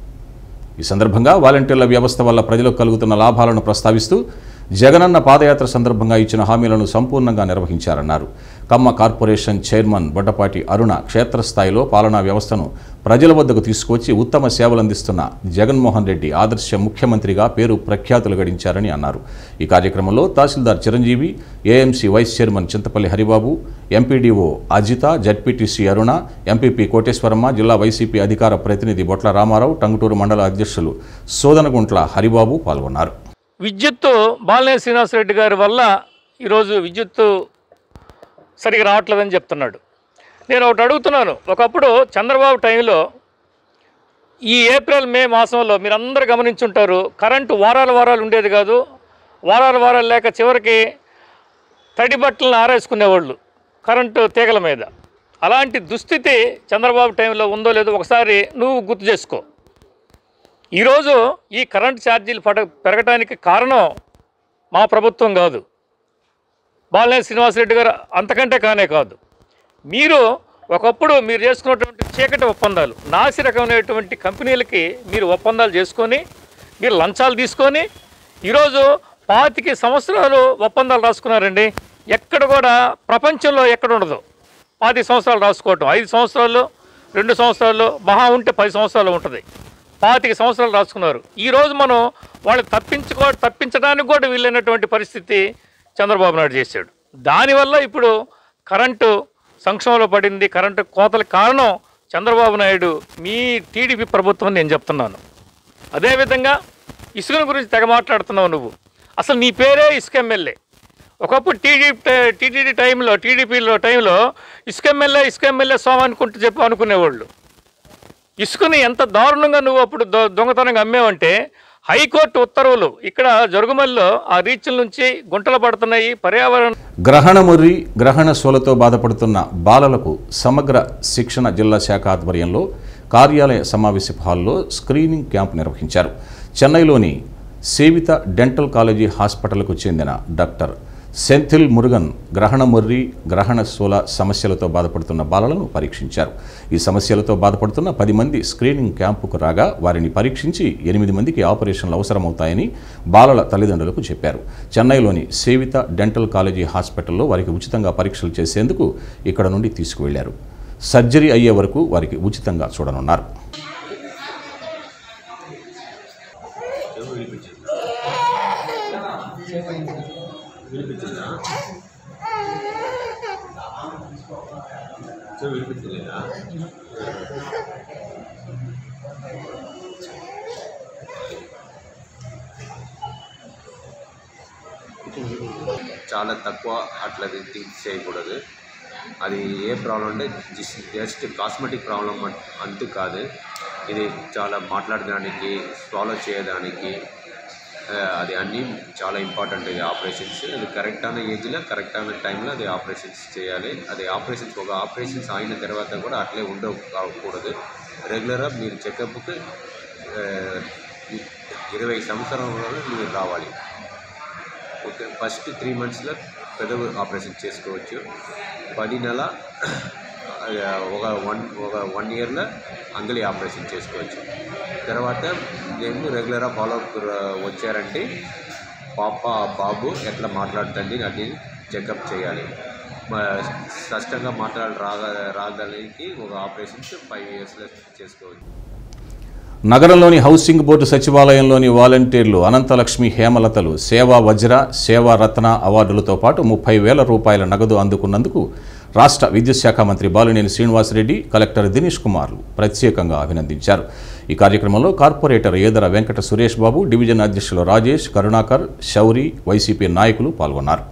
ఈ సందర్భంగా వాలంటీర్ల వ్యవస్థ వల్ల ప్రజలకు కలుగుతున్న లాభాలను ప్రస్తావిస్తూ జగనన్న పాదయాత్ర సందర్భంగా ఇచ్చిన హామీలను సంపూర్ణంగా నిర్వహించారన్నారు కమ్మ కార్పొరేషన్ చైర్మన్ బొడ్డపాటి అరుణ క్షేత్రస్థాయిలో పాలనా వ్యవస్థను ప్రజల వద్దకు తీసుకొచ్చి ఉత్తమ సేవలు అందిస్తున్న జగన్మోహన్ రెడ్డి ఆదర్శ ముఖ్యమంత్రిగా పేరు ప్రఖ్యాతులు గడించారని అన్నారు ఈ కార్యక్రమంలో tahsildar Chiranjeevi AMC vice chairman Chintapalli Haribabu MPDO Ajitha ZPTC Aruna MPP Koteswaramma జిల్లా వైసీపీ అధికార ప్రతినిధి బొట్ల రామారావు టంగుటూరు మండల అధ్యక్షులు సోదనగుంట్ల హరిబాబు పాల్గొన్నారు విద్యుత్తు బాలినేని శ్రీనివాసరెడ్డి గారి వల్ల ఈరోజు విద్యుత్తు సరిగా రావట్లేదని చెప్తున్నాడు నేను ఒకటి అడుగుతున్నాను ఒకప్పుడు చంద్రబాబు టైంలో ఈ ఏప్రిల్ మే మాసంలో మీరు అందరూ గమనించుంటారు కరెంటు వారాల వారాలు ఉండేది కాదు వారాల వారాలు లేక చివరికి తడి బట్టలను ఆరేసుకునేవాళ్ళు కరెంటు తీగల మీద అలాంటి దుస్థితి చంద్రబాబు టైంలో ఉందో లేదో ఒకసారి నువ్వు గుర్తు చేసుకో ఈరోజు ఈ కరెంట్ ఛార్జీలు పడ పెరగడానికి కారణం మా ప్రభుత్వం కాదు బాలినేని శ్రీనివాసరెడ్డి గారు అంతకంటే కానే కాదు మీరు ఒకప్పుడు మీరు చేసుకున్నటువంటి చీకటి ఒప్పందాలు నాసి రకమైనటువంటి కంపెనీలకి మీరు ఒప్పందాలు చేసుకొని మీరు లంచాలు తీసుకొని ఈరోజు పాతికి సంవత్సరాలు ఒప్పందాలు రాసుకున్నారండి ఎక్కడ కూడా ప్రపంచంలో ఎక్కడ ఉండదు పాతి సంవత్సరాలు రాసుకోవటం ఐదు సంవత్సరాలు రెండు సంవత్సరాలు మహా ఉంటే పది సంవత్సరాలు ఉంటుంది పాతిక సంవత్సరాలు రాసుకున్నారు ఈరోజు మనం వాళ్ళు తప్పించుకో తప్పించడానికి కూడా వీలైనటువంటి పరిస్థితి చంద్రబాబు నాయుడు చేశాడు దానివల్ల ఇప్పుడు కరెంటు సంక్షోభంలో పడింది కరెంటు కోతలకు కారణం చంద్రబాబు నాయుడు మీ టీడీపీ ప్రభుత్వం అని నేను చెప్తున్నాను అదేవిధంగా ఇసుకను గురించి తెగ మాట్లాడుతున్నావు నువ్వు అసలు నీ పేరే ఇసుక ఎమ్మెల్యే ఒకప్పుడు టీడీపీ టీటీడీ టైంలో టీడీపీలో టైంలో ఇసుక ఎమ్మెల్యే ఇసుక ఎమ్మెల్యే స్వామి అనుకుంటూ చెప్పి అనుకునేవాళ్ళు ఇసుకని ఎంత దారుణంగా నువ్వు అప్పుడు దొ- దొంగతనంగా అమ్మేవంటే హైకోర్టు ఉత్తర్వులు ఇక్కడ జరుగుమల్లో ఆ రీచ్ల నుంచి గుంటలు పడుతున్నాయి పర్యావరణ గ్రహణమురి గ్రహణ శోలతో బాధపడుతున్న బాలలకు సమగ్ర శిక్షణ జిల్లా శాఖ ఆధ్వర్యంలో కార్యాలయ సమావేశ హాల్లో స్క్రీనింగ్ క్యాంప్ నిర్వహించారు చెన్నైలోని సేవిత డెంటల్ కాలేజీ హాస్పిటల్కు చెందిన డాక్టర్ సెంథిల్ మురుగన్ గ్రహణ మొర్రి గ్రహణ శూల సమస్యలతో బాధపడుతున్న బాలలను పరీక్షించారు ఈ సమస్యలతో బాధపడుతున్న పది మంది స్క్రీనింగ్ క్యాంపుకు రాగా వారిని పరీక్షించి ఎనిమిది మందికి ఆపరేషన్లు అవసరమవుతాయని బాలల తల్లిదండ్రులకు చెప్పారు చెన్నైలోని సేవిత డెంటల్ కాలేజీ హాస్పిటల్లో వారికి ఉచితంగా పరీక్షలు చేసేందుకు ఇక్కడ నుండి తీసుకువెళ్లారు సర్జరీ అయ్యే వరకు వారికి ఉచితంగా చూడనున్నారు చాలా తక్కువ అట్లా థింక్ చేయకూడదు అది ఏ ప్రాబ్లం అంటే జస్ట్ జస్ట్ కాస్మెటిక్ ప్రాబ్లం అంతు కాదు ఇది చాలా మాట్లాడడానికి ఫాలో చేయడానికి ఆ, అది అన్నీ చాలా ఇంపార్టెంట్ ఇది ఆపరేషన్స్ అది కరెక్ట్ అయిన ఏజ్లో కరెక్ట్ అయిన టైంలో అది ఆపరేషన్స్ చేయాలి అది ఆపరేషన్స్ ఒక ఆపరేషన్స్ అయిన తర్వాత కూడా అట్లే ఉండకూడదు రెగ్యులర్గా మీరు చెకప్కి ఇరవై సంవత్సరంలో మీరు రావాలి ఓకే ఫస్ట్ త్రీ మంత్స్లో పెదవి ఆపరేషన్ చేసుకోవచ్చు పది నెల ఆ, ఒక వన్ ఒక వన్ ఇయర్లో అంగలి ఆపరేషన్ చేసుకోవచ్చు తర్వాత నేను రెగ్యులర్గా ఫాలో వచ్చారంటే పాప బాబు ఎట్లా మాట్లాడుతుంది అది చెకప్ చేయాలి మ- స్పష్టంగా మాట్లాడ రాగ రాగలిగి ఒక ఆపరేషన్స్ ఫైవ్ ఇయర్స్లో చేసుకోవచ్చు నగరంలోని హౌసింగ్ బోర్డు సచివాలయంలోని వాలంటీర్లు అనంతలక్ష్మి హేమలతలు సేవా వజ్ర సేవా రత్న అవార్డులతో పాటు ముప్పై వేల రూపాయల నగదు అందుకున్నందుకు రాష్ట్ర విద్యుత్ శాఖ మంత్రి బాలినేని శ్రీనివాసరెడ్డి కలెక్టర్ దినేష్ కుమార్లు ప్రత్యేకంగా అభినందించారు ఈ కార్యక్రమంలో కార్పొరేటర్ ఏదర వెంకట సురేష్ బాబు డివిజన్ అధ్యక్షులు రాజేష్ కరుణాకర్ శౌరి వైసీపీ నాయకులు పాల్గొన్నారు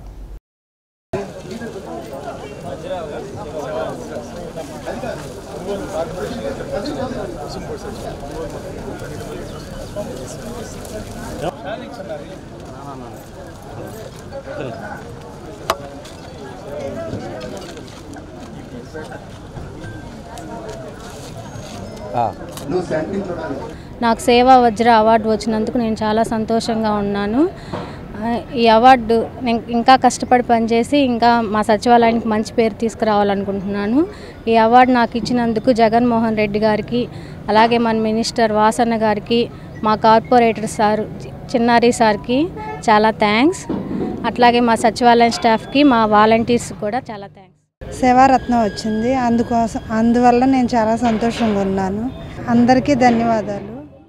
నువ్వు శాంపిల్ చూడాలి నాకు సేవా వజ్ర అవార్డు వచ్చినందుకు నేను చాలా సంతోషంగా ఉన్నాను ఆ, ఈ అవార్డు నేను ఇంకా కష్టపడి పనిచేసి ఇంకా మా సచివాలయానికి మంచి పేరు తీసుకురావాలనుకుంటున్నాను ఈ అవార్డు నాకు ఇచ్చినందుకు జగన్మోహన్ రెడ్డి గారికి అలాగే మన మినిస్టర్ వాసన్న గారికి మా కార్పొరేటర్ సార్ చిన్నారి సార్కి చాలా థ్యాంక్స్ అట్లాగే మా సచివాలయం స్టాఫ్కి మా వాలంటీర్స్ కూడా చాలా థ్యాంక్స్ సేవారత్నం వచ్చింది అందుకోసం అందువల్ల నేను చాలా సంతోషంగా ఉన్నాను అందరికీ ధన్యవాదాలు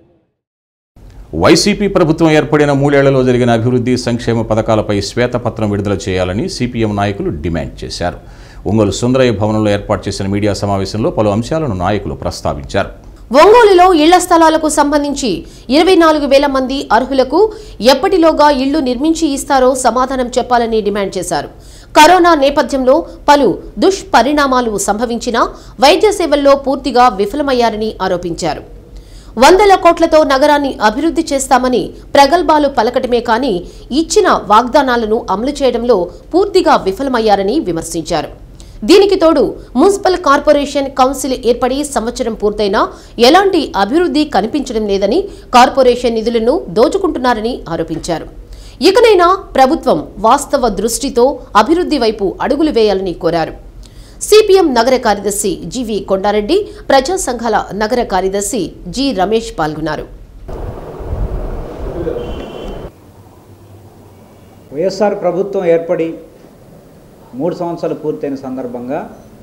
వైసీపీ ప్రభుత్వం ఏర్పడిన మూడేళ్లలో జరిగిన అభివృద్ధి సంక్షేమ పథకాలపై శ్వేతపత్రం విడుదల చేయాలని సిపిఎం నాయకులు డిమాండ్ చేశారు ఒంగోలు సుందరయ్య భవనంలో ఏర్పాటు చేసిన మీడియా సమావేశంలో పలు అంశాలను నాయకులు ప్రస్తావించారు ఒంగోలులో ఇళ్ల స్థలాలకు సంబంధించి ఇరవై నాలుగు వేల మంది అర్హులకు ఎప్పటిలోగా ఇళ్లు నిర్మించి ఇస్తారో సమాధానం చెప్పాలని డిమాండ్ చేశారు కరోనా నేపథ్యంలో పలు దుష్పరిణామాలు సంభవించినా వైద్య సేవల్లో పూర్తిగా విఫలమయ్యారని ఆరోపించారు వందల కోట్లతో నగరాన్ని అభివృద్ధి చేస్తామని ప్రగల్భాలు పలకటమే కానీ ఇచ్చిన వాగ్దానాలను అమలు చేయడంలో పూర్తిగా విఫలమయ్యారని విమర్శించారు దీనికి తోడు మున్సిపల్ కార్పొరేషన్ కౌన్సిల్ ఏర్పడి సంవత్సరం పూర్తయినా ఎలాంటి అభివృద్ధి కనిపించడం లేదని కార్పొరేషన్ నిధులను దోచుకుంటున్నారని ఆరోపించారు ఇకనైనా ప్రభుత్వం వాస్తవ దృష్టితో అభివృద్ధి వైపు అడుగులు వేయాలని కోరారు సిపిఎం నగర కార్యదర్శి జీవి కొండారెడ్డి ప్రజా సంఘాల నగర కార్యదర్శి జి రమేష్ పాల్గొన్నారు వైఎస్ఆర్ ప్రభుత్వం ఏర్పడి మూడు సంవత్సరాలు పూర్తయిన సందర్భంగా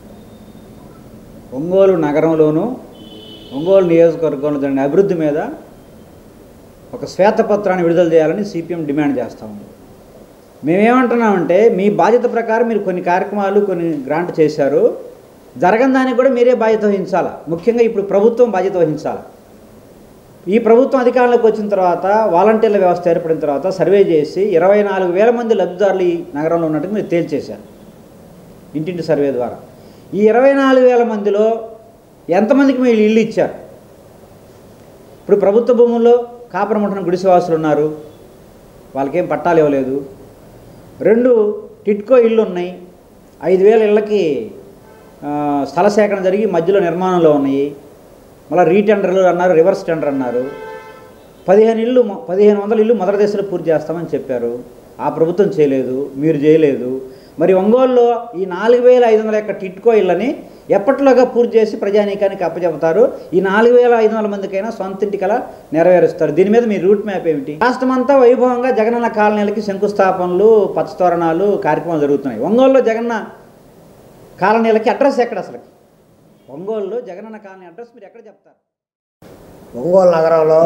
ఒంగోలు నగరంలోనూ ఒంగోలు నియోజకవర్గంలో జరిగిన అభివృద్ధి మీద ఒక శ్వేతపత్రాన్ని విడుదల చేయాలని సిపిఎం డిమాండ్ చేస్తూ ఉంది మేమేమంటున్నామంటే మీ బాధ్యత ప్రకారం మీరు కొన్ని కార్యక్రమాలు కొన్ని గ్రాంట్ చేశారు జరగని దానికి కూడా మీరే బాధ్యత వహించాలి ముఖ్యంగా ఇప్పుడు ప్రభుత్వం బాధ్యత వహించాలి ఈ ప్రభుత్వం అధికారంలోకి వచ్చిన తర్వాత వాలంటీర్ల వ్యవస్థ ఏర్పడిన తర్వాత సర్వే చేసి ఇరవై నాలుగు వేల మంది లబ్ధిదారులు ఈ నగరంలో ఉన్నట్టుగా మీరు తేల్చేశారు ఇంటింటి సర్వే ద్వారా ఈ ఇరవై నాలుగు వేల మందిలో ఎంతమందికి మీరు ఇల్లు ఇచ్చారు ఇప్పుడు ప్రభుత్వ భూముల్లో కాపురం ఉంటున్న గుడిసెవాసులు ఉన్నారు వాళ్ళకేం పట్టాలు ఇవ్వలేదు రెండు టిట్కో ఇళ్ళు ఉన్నాయి ఐదు వేల ఇళ్ళకి ఆ, స్థల సేకరణ జరిగి మధ్యలో నిర్మాణంలో ఉన్నాయి మళ్ళీ రీటెండర్లు అన్నారు రివర్స్ టెండర్ అన్నారు పదిహేను ఇళ్ళు మొ- పదిహేను వందల ఇల్లు మొదటి దశలో పూర్తి చేస్తామని చెప్పారు ఆ ప్రభుత్వం చేయలేదు మీరు చేయలేదు మరి ఒంగోలులో ఈ నాలుగు వేల ఐదు వందల యొక్క టిట్కో ఇళ్ళని ఎప్పటిలోగా పూర్తి చేసి ప్రజానీకానికి అప్పచెబుతారు ఈ నాలుగు వేల ఐదు వందల మందికైనా సొంత ఇంటికలా నెరవేరుస్తారు దీని మీద మీ రూట్ మ్యాప్ ఏమిటి రాష్ట్రమంతా వైభవంగా జగనన్న కాలనీలకి శంకుస్థాపనలు పచ్చతోరణాలు కార్యక్రమాలు జరుగుతున్నాయి ఒంగోలులో జగన్న కాలనీలకి అడ్రస్ ఎక్కడ అసలు ఒంగోలులో జగనన్న కాలనీ అడ్రస్ మీరు ఎక్కడ చెప్తారు ఒంగోలు నగరంలో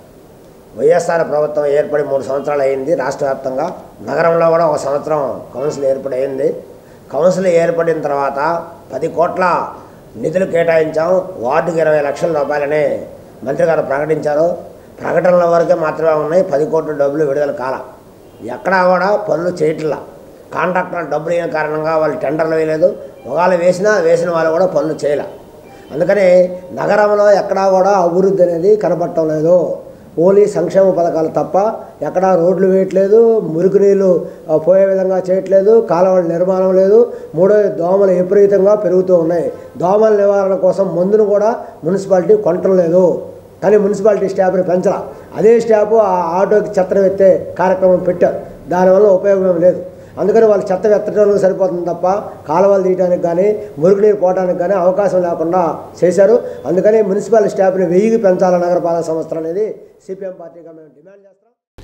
వైఎస్ఆర్ ప్రభుత్వం ఏర్పడి మూడు సంవత్సరాలు అయింది రాష్ట్ర వ్యాప్తంగా నగరంలో కూడా ఒక సంవత్సరం కౌన్సిల్ ఏర్పడి అయింది కౌన్సిల్ ఏర్పడిన తర్వాత పది కోట్ల నిధులు కేటాయించాం వార్డుకి ఇరవై లక్షల రూపాయలని మంత్రి గారు ప్రకటించారు ప్రకటనల వరకే మాత్రమే ఉన్నాయి పది కోట్ల డబ్బులు విడుదల కాల ఎక్కడా కూడా పనులు చేయట్లా కాంట్రాక్టర్ డబ్బులు లేని కారణంగా వాళ్ళు టెండర్లు వేయలేదు ఒకవేళ వేసినా వేసిన వాళ్ళు కూడా పనులు చేయలే అందుకని నగరంలో ఎక్కడా కూడా అభివృద్ధి అనేది కనపడటం లేదు ఓన్లీ సంక్షేమ పథకాలు తప్ప ఎక్కడా రోడ్లు వేయట్లేదు మురికి నీళ్ళు ఆ, పోయే విధంగా చేయట్లేదు కాలువల నిర్మాణం లేదు మూడో దోమలు విపరీతంగా పెరుగుతూ ఉన్నాయి దోమల నివారణ కోసం మందును కూడా మున్సిపాలిటీ కొనటం లేదు కానీ మున్సిపాలిటీ స్టాఫ్ని పెంచాల అదే స్టాఫ్ ఆ ఆటోకి చెత్తను ఎత్తే కార్యక్రమం పెట్టారు దానివల్ల ఉపయోగం ఏం లేదు అందుకని వాళ్ళు చెత్త ఎత్తడానికి సరిపోతుంది తప్ప కాలువలు తీయడానికి కానీ మురుగునీరు పోవడానికి కానీ అవకాశం లేకుండా చేశారు అందుకని మున్సిపల్ స్టాఫ్ని వెయ్యికి పెంచాల నగరపాలక సంస్థ అనేది సిపిఎం పార్టీగా మేము డిమాండ్ చేస్తాం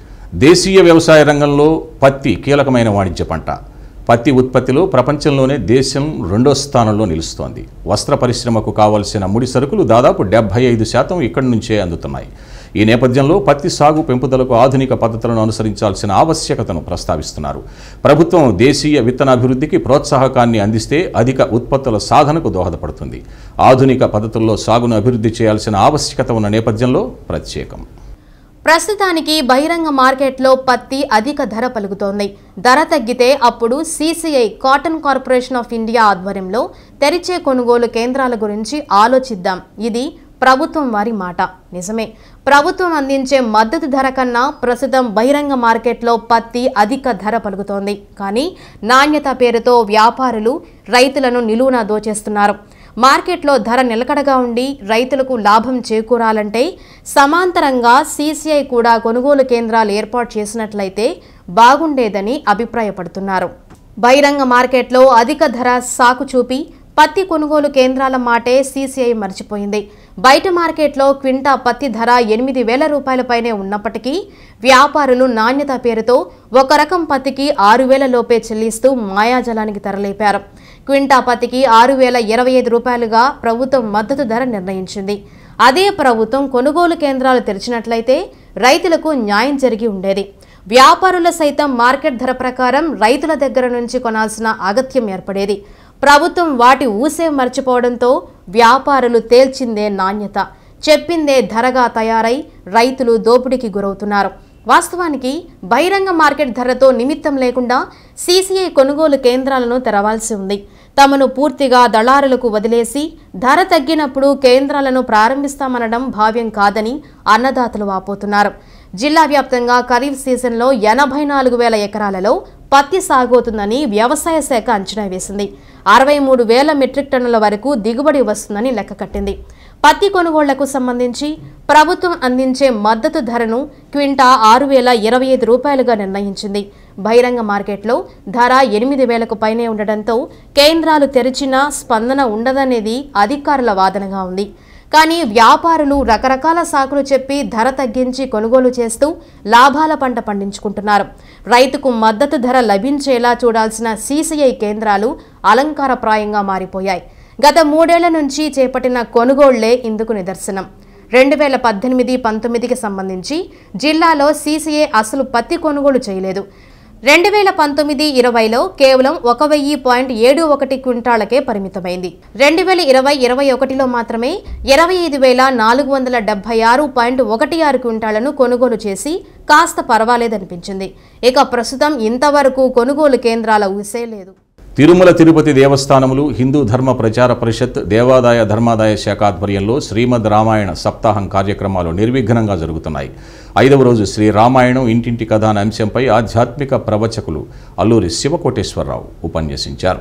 దేశీయ వ్యవసాయ రంగంలో పత్తి కీలకమైన వాణిజ్య పంట పత్తి ఉత్పత్తిలో ప్రపంచంలోనే దేశం రెండో స్థానంలో నిలుస్తోంది వస్త్ర పరిశ్రమకు కావలసిన ముడి సరుకులు దాదాపు డెబ్బై ఐదు శాతం ఇక్కడి నుంచే అందుతున్నాయి ఈ నేపథ్యంలో పత్తి సాగు పెంపుదలకు ఆధునిక పద్ధతులను అనుసరించాల్సిన ఆవశ్యకతను ప్రస్తావిస్తున్నారు ప్రభుత్వం దేశీయ విత్తనాభివృద్ధికి ప్రోత్సాహకాన్ని అందిస్తే అధిక ఉత్పత్తుల సాధనకు దోహదపడుతుంది ఆధునిక పద్ధతుల్లో సాగును అభివృద్ధి చేయాల్సిన ఆవశ్యకత ఉన్న నేపథ్యంలో ప్రత్యేకం ప్రస్తుతానికి బహిరంగ మార్కెట్లో పత్తి అధిక ధర పలుకుతోంది ధర తగ్గితే అప్పుడు CCI cotton corporation of India ఆధ్వర్యంలో తెరిచే కొనుగోలు కేంద్రాల గురించి ఆలోచిద్దాం ఇది ప్రభుత్వం వారి మాట నిజమే ప్రభుత్వం అందించే మద్దతు ధర కన్నా ప్రస్తుతం బహిరంగ మార్కెట్లో పత్తి అధిక ధర పలుకుతోంది కానీ నాణ్యత పేరుతో వ్యాపారులు రైతులను నిలువున దోచేస్తున్నారు మార్కెట్లో ధర నిలకడగా ఉండి రైతులకు లాభం చేకూరాలంటే సమాంతరంగా సీసీఐ కూడా కొనుగోలు కేంద్రాలు ఏర్పాటు చేసినట్లయితే బాగుండేదని అభిప్రాయపడుతున్నారు బహిరంగ మార్కెట్లో అధిక ధర సాకు చూపి పత్తి కొనుగోలు కేంద్రాల మాటే సీసీఐ మర్చిపోయింది బయట మార్కెట్లో క్వింటా పత్తి ధర ఎనిమిది వేల రూపాయలపైనే ఉన్నప్పటికీ వ్యాపారులు నాణ్యత పేరుతో ఒక రకం పత్తికి ఆరు వేల లోపే చెల్లిస్తూ మాయాజలానికి తరలేపారు క్వింటా పత్తికి ఆరు వేల ఇరవై ఐదు రూపాయలుగా ప్రభుత్వం మద్దతు ధర నిర్ణయించింది అదే ప్రభుత్వం కొనుగోలు కేంద్రాలు తెరిచినట్లయితే రైతులకు న్యాయం జరిగి ఉండేది వ్యాపారుల సైతం మార్కెట్ ధర ప్రకారం రైతుల దగ్గర నుంచి కొనాల్సిన అగత్యం ఏర్పడేది ప్రభుత్వం వాటి ఊసే మర్చిపోవడంతో వ్యాపారులు తేల్చిందే నాణ్యత చెప్పిందే ధరగా తయారై రైతులు దోపిడీకి గురవుతున్నారు వాస్తవానికి బహిరంగ మార్కెట్ ధరతో నిమిత్తం లేకుండా సీసీఐ కొనుగోలు కేంద్రాలను తెరవాల్సి ఉంది తమను పూర్తిగా దళారులకు వదిలేసి ధర తగ్గినప్పుడు కేంద్రాలను ప్రారంభిస్తామనడం భావ్యం కాదని అన్నదాతలు వాపోతున్నారు జిల్లా వ్యాప్తంగా ఖరీఫ్ సీజన్లో ఎనభై నాలుగు వేల ఎకరాలలో పత్తి సాగవుతుందని వ్యవసాయ శాఖ అంచనా వేసింది అరవై మూడు వేల మెట్రిక్ టన్నుల వరకు దిగుబడి వస్తుందని లెక్క కట్టింది పత్తి కొనుగోళ్లకు సంబంధించి ప్రభుత్వం అందించే మద్దతు ధరను క్వింటా ఆరు వేల ఇరవై ఐదు రూపాయలుగా నిర్ణయించింది బహిరంగ మార్కెట్లో ధర ఎనిమిది వేలకు పైనే ఉండడంతో కేంద్రాలు తెరిచినా స్పందన ఉండదనేది అధికారుల వాదనగా ఉంది కానీ వ్యాపారులు రకరకాల సాకులు చెప్పి ధర తగ్గించి కొనుగోలు చేస్తూ లాభాల పంట పండించుకుంటున్నారు రైతుకు మద్దతు ధర లభించేలా చూడాల్సిన సీసీఐ కేంద్రాలు అలంకారప్రాయంగా మారిపోయాయి గత మూడేళ్ల నుంచి చేపట్టిన కొనుగోళ్లే ఇందుకు నిదర్శనం రెండు వేల పద్దెనిమిది పంతొమ్మిదికి సంబంధించి జిల్లాలో సీసీఏ అసలు పత్తి కొనుగోలు చేయలేదు రెండు వేల పంతొమ్మిది ఇరవైలో కేవలం ఒక వెయ్యి పాయింట్ ఏడు ఒకటి క్వింటాలకే పరిమితమైంది రెండు వేల ఇరవై ఇరవై ఒకటిలో మాత్రమే ఇరవై ఐదు వేల నాలుగు వందల డెబ్బై ఆరు పాయింట్ ఒకటి ఆరు క్వింటాలను కొనుగోలు చేసి కాస్త పర్వాలేదనిపించింది ఇక ప్రస్తుతం ఇంతవరకు కొనుగోలు కేంద్రాల ఊసే లేదు తిరుమల తిరుపతి దేవస్థానములు హిందూ ధర్మ ప్రచార పరిషత్ దేవాదాయ ధర్మాదాయ శాఖ ఆధ్వర్యంలో శ్రీమద్ రామాయణ సప్తాహం కార్యక్రమాలు నిర్విఘ్నంగా జరుగుతున్నాయి ఐదవ రోజు శ్రీ రామాయణం ఇంటింటి కథ అనే అంశంపై ఆధ్యాత్మిక ప్రవచకులు అల్లూరి శివకోటేశ్వరరావు ఉపన్యసించారు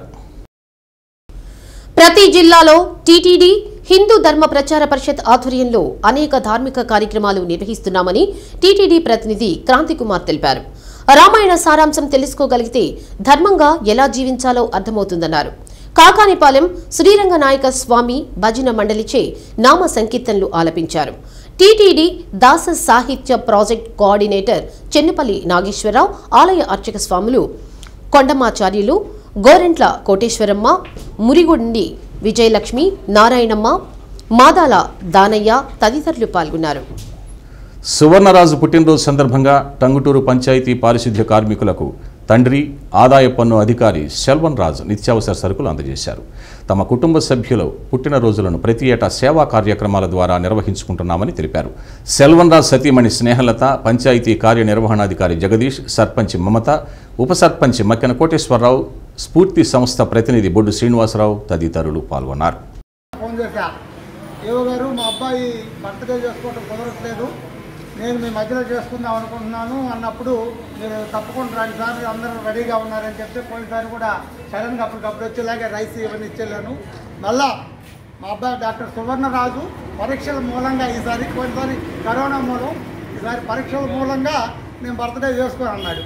ప్రతి జిల్లాలో టీటీడీ హిందూ ధర్మ ప్రచార పరిషత్ ఆధ్వర్యంలో అనేక ధార్మిక కార్యక్రమాలు నిర్వహిస్తున్నామని టీటీడీ ప్రతినిధి క్రాంతికుమార్ తెలిపారు రామాయణ సారాంశం తెలుసుకోగలిగితే ధర్మంగా ఎలా జీవించాలో అర్థమవుతుందన్నారు కాకానిపాలెం శ్రీరంగనాయక స్వామి భజన మండలిచే నామ సంకీర్తనలు ఆలపించారు టీటీడీ దాస సాహిత్య ప్రాజెక్ట్ కోఆర్డినేటర్ చెన్నుపల్లి నాగేశ్వరరావు ఆలయ అర్చక స్వాములు కొండమాచార్యులు గోరెంట్ల కోటేశ్వరమ్మ మురిగుండి విజయలక్ష్మి నారాయణమ్మ మాదాల దానయ్య తదితరులు పాల్గొన్నారు సువర్ణరాజు పుట్టినరోజు సందర్భంగా టంగుటూరు పంచాయతీ పారిశుద్ధ్య కార్మికులకు తండ్రి ఆదాయ పన్ను అధికారి శెల్వన్ రాజు నిత్యావసర సరుకులు అందజేశారు తమ కుటుంబ సభ్యులు పుట్టినరోజులను ప్రతి ఏటా సేవా కార్యక్రమాల ద్వారా నిర్వహించుకుంటున్నామని తెలిపారు శెల్వన్ రాజ్ సతీమణి స్నేహలత పంచాయతీ కార్యనిర్వహణాధికారి జగదీష్ సర్పంచ్ మమత ఉప సర్పంచ్ మక్కెన కోటేశ్వరరావు స్ఫూర్తి సంస్థ ప్రతినిధి బొడ్డు శ్రీనివాసరావు తదితరులు పాల్గొన్నారు ఫోన్ చేశా ఏవో గారు మా అబ్బాయి బర్త్డే చేసుకోవడం కుదరట్లేదు నేను మీ మధ్యలో చేసుకుందాం అనుకుంటున్నాను అన్నప్పుడు మీరు తప్పకుండా రండి సార్ అందరూ రెడీగా ఉన్నారని చెప్తే పోయినసారి కూడా సడన్గా అప్పటికప్పుడు వచ్చేలాగే రైస్ ఇవన్నీ ఇచ్చేళ్ళాను మళ్ళా మా అబ్బాయి డాక్టర్ సువర్ణరాజు పరీక్షల మూలంగా ఈసారి పోయినసారి కరోనా మూలం ఈసారి పరీక్షల మూలంగా నేను బర్త్డే చేసుకోని అన్నాడు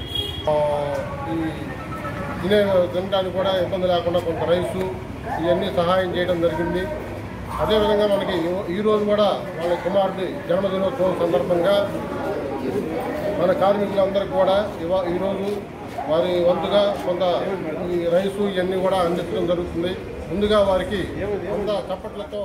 తినే తినడానికి కూడా ఇబ్బంది లేకుండా కొంత రైసు ఇవన్నీ సహాయం చేయడం జరిగింది అదేవిధంగా మనకి ఈ- ఈ రోజు కూడా వాళ్ళ కుమారుడి జన్మదినోత్సవం సందర్భంగా మన కార్మికులందరికీ కూడా ఇవా ఈరోజు వారి వంతుగా కొంత ఈ రైసు ఇవన్నీ కూడా అందించడం జరుగుతుంది ముందుగా వారికి కొంత చప్పట్లతో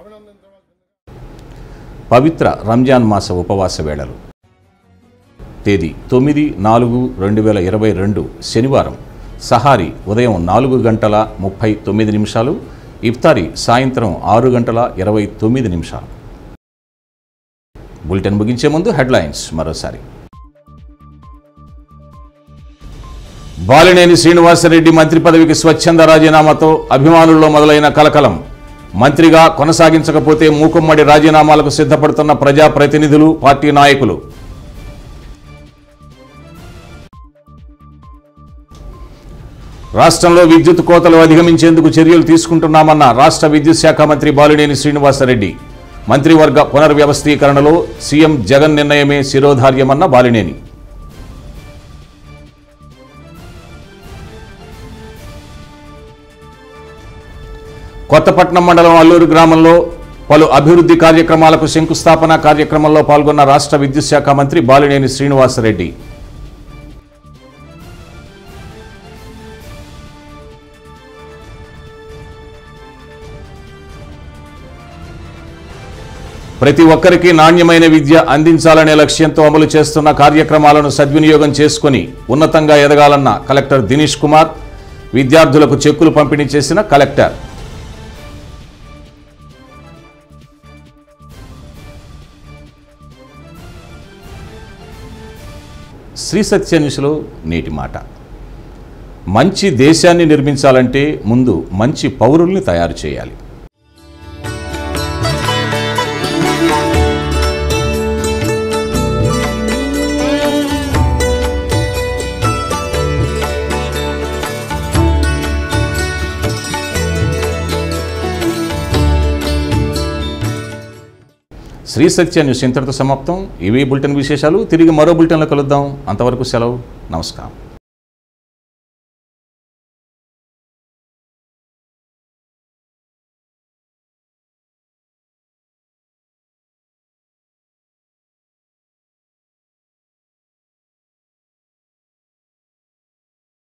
పవిత్ర రంజాన్ మాస ఉపవాస వేళలు తేదీ తొమ్మిది నాలుగు రెండు వేల ఇరవై రెండు శనివారం సహారీ ఉదయం నాలుగు గంటల ముప్పై తొమ్మిది నిమిషాలు ఇఫ్తారీ సాయంత్రం ఆరు గంటల ఇరవై తొమ్మిది నిమిషాలు బులెటిన్ ముగించే ముందు హెడ్లైన్స్ మరోసారి బాలినేని శ్రీనివాసరెడ్డి మంత్రి పదవికి స్వచ్ఛంద రాజీనామాతో అభిమానుల్లో మొదలైన కలకలం మంత్రిగా కొనసాగించకపోతే మూకుమ్మడి రాజీనామాలకు సిద్ధపడుతున్న ప్రజాప్రతినిధులు పార్టీ నాయకులు రాష్ట్రంలో విద్యుత్ కోతలు అధిగమించేందుకు చర్యలు తీసుకుంటున్నామన్న రాష్ట్ర విద్యుత్ శాఖ మంత్రి బాలినేని శ్రీనివాసరెడ్డి మంత్రివర్గ పునర్వ్యవస్థీకరణలో సీఎం జగన్ నిర్ణయమే శిరోధార్యమన్న బాలినేని కొత్తపట్నం మండలం అల్లూరు గ్రామంలో పలు అభివృద్ధి కార్యక్రమాలకు శంకుస్థాపన కార్యక్రమంలో పాల్గొన్న రాష్ట్ర విద్యుత్ శాఖ మంత్రి బాలినేని శ్రీనివాసరెడ్డి ప్రతి ఒక్కరికి నాణ్యమైన విద్య అందించాలనే లక్ష్యంతో అమలు చేస్తున్న కార్యక్రమాలను సద్వినియోగం చేసుకుని ఉన్నతంగా ఎదగాలన్న కలెక్టర్ దినేష్ కుమార్ విద్యార్థులకు చెక్కులు పంపిణీ చేసిన కలెక్టర్ శ్రీ సత్యనిషులో నేటి మాట మంచి దేశాన్ని నిర్మించాలంటే ముందు మంచి పౌరుల్ని తయారు చేయాలి శ్రీ సత్య న్యూస్ ఇంతటితో సమాప్తం ఇవి బులెటిన్ విశేషాలు తిరిగి మరో బులెటిన్లో కలుద్దాం అంతవరకు సెలవు నమస్కారం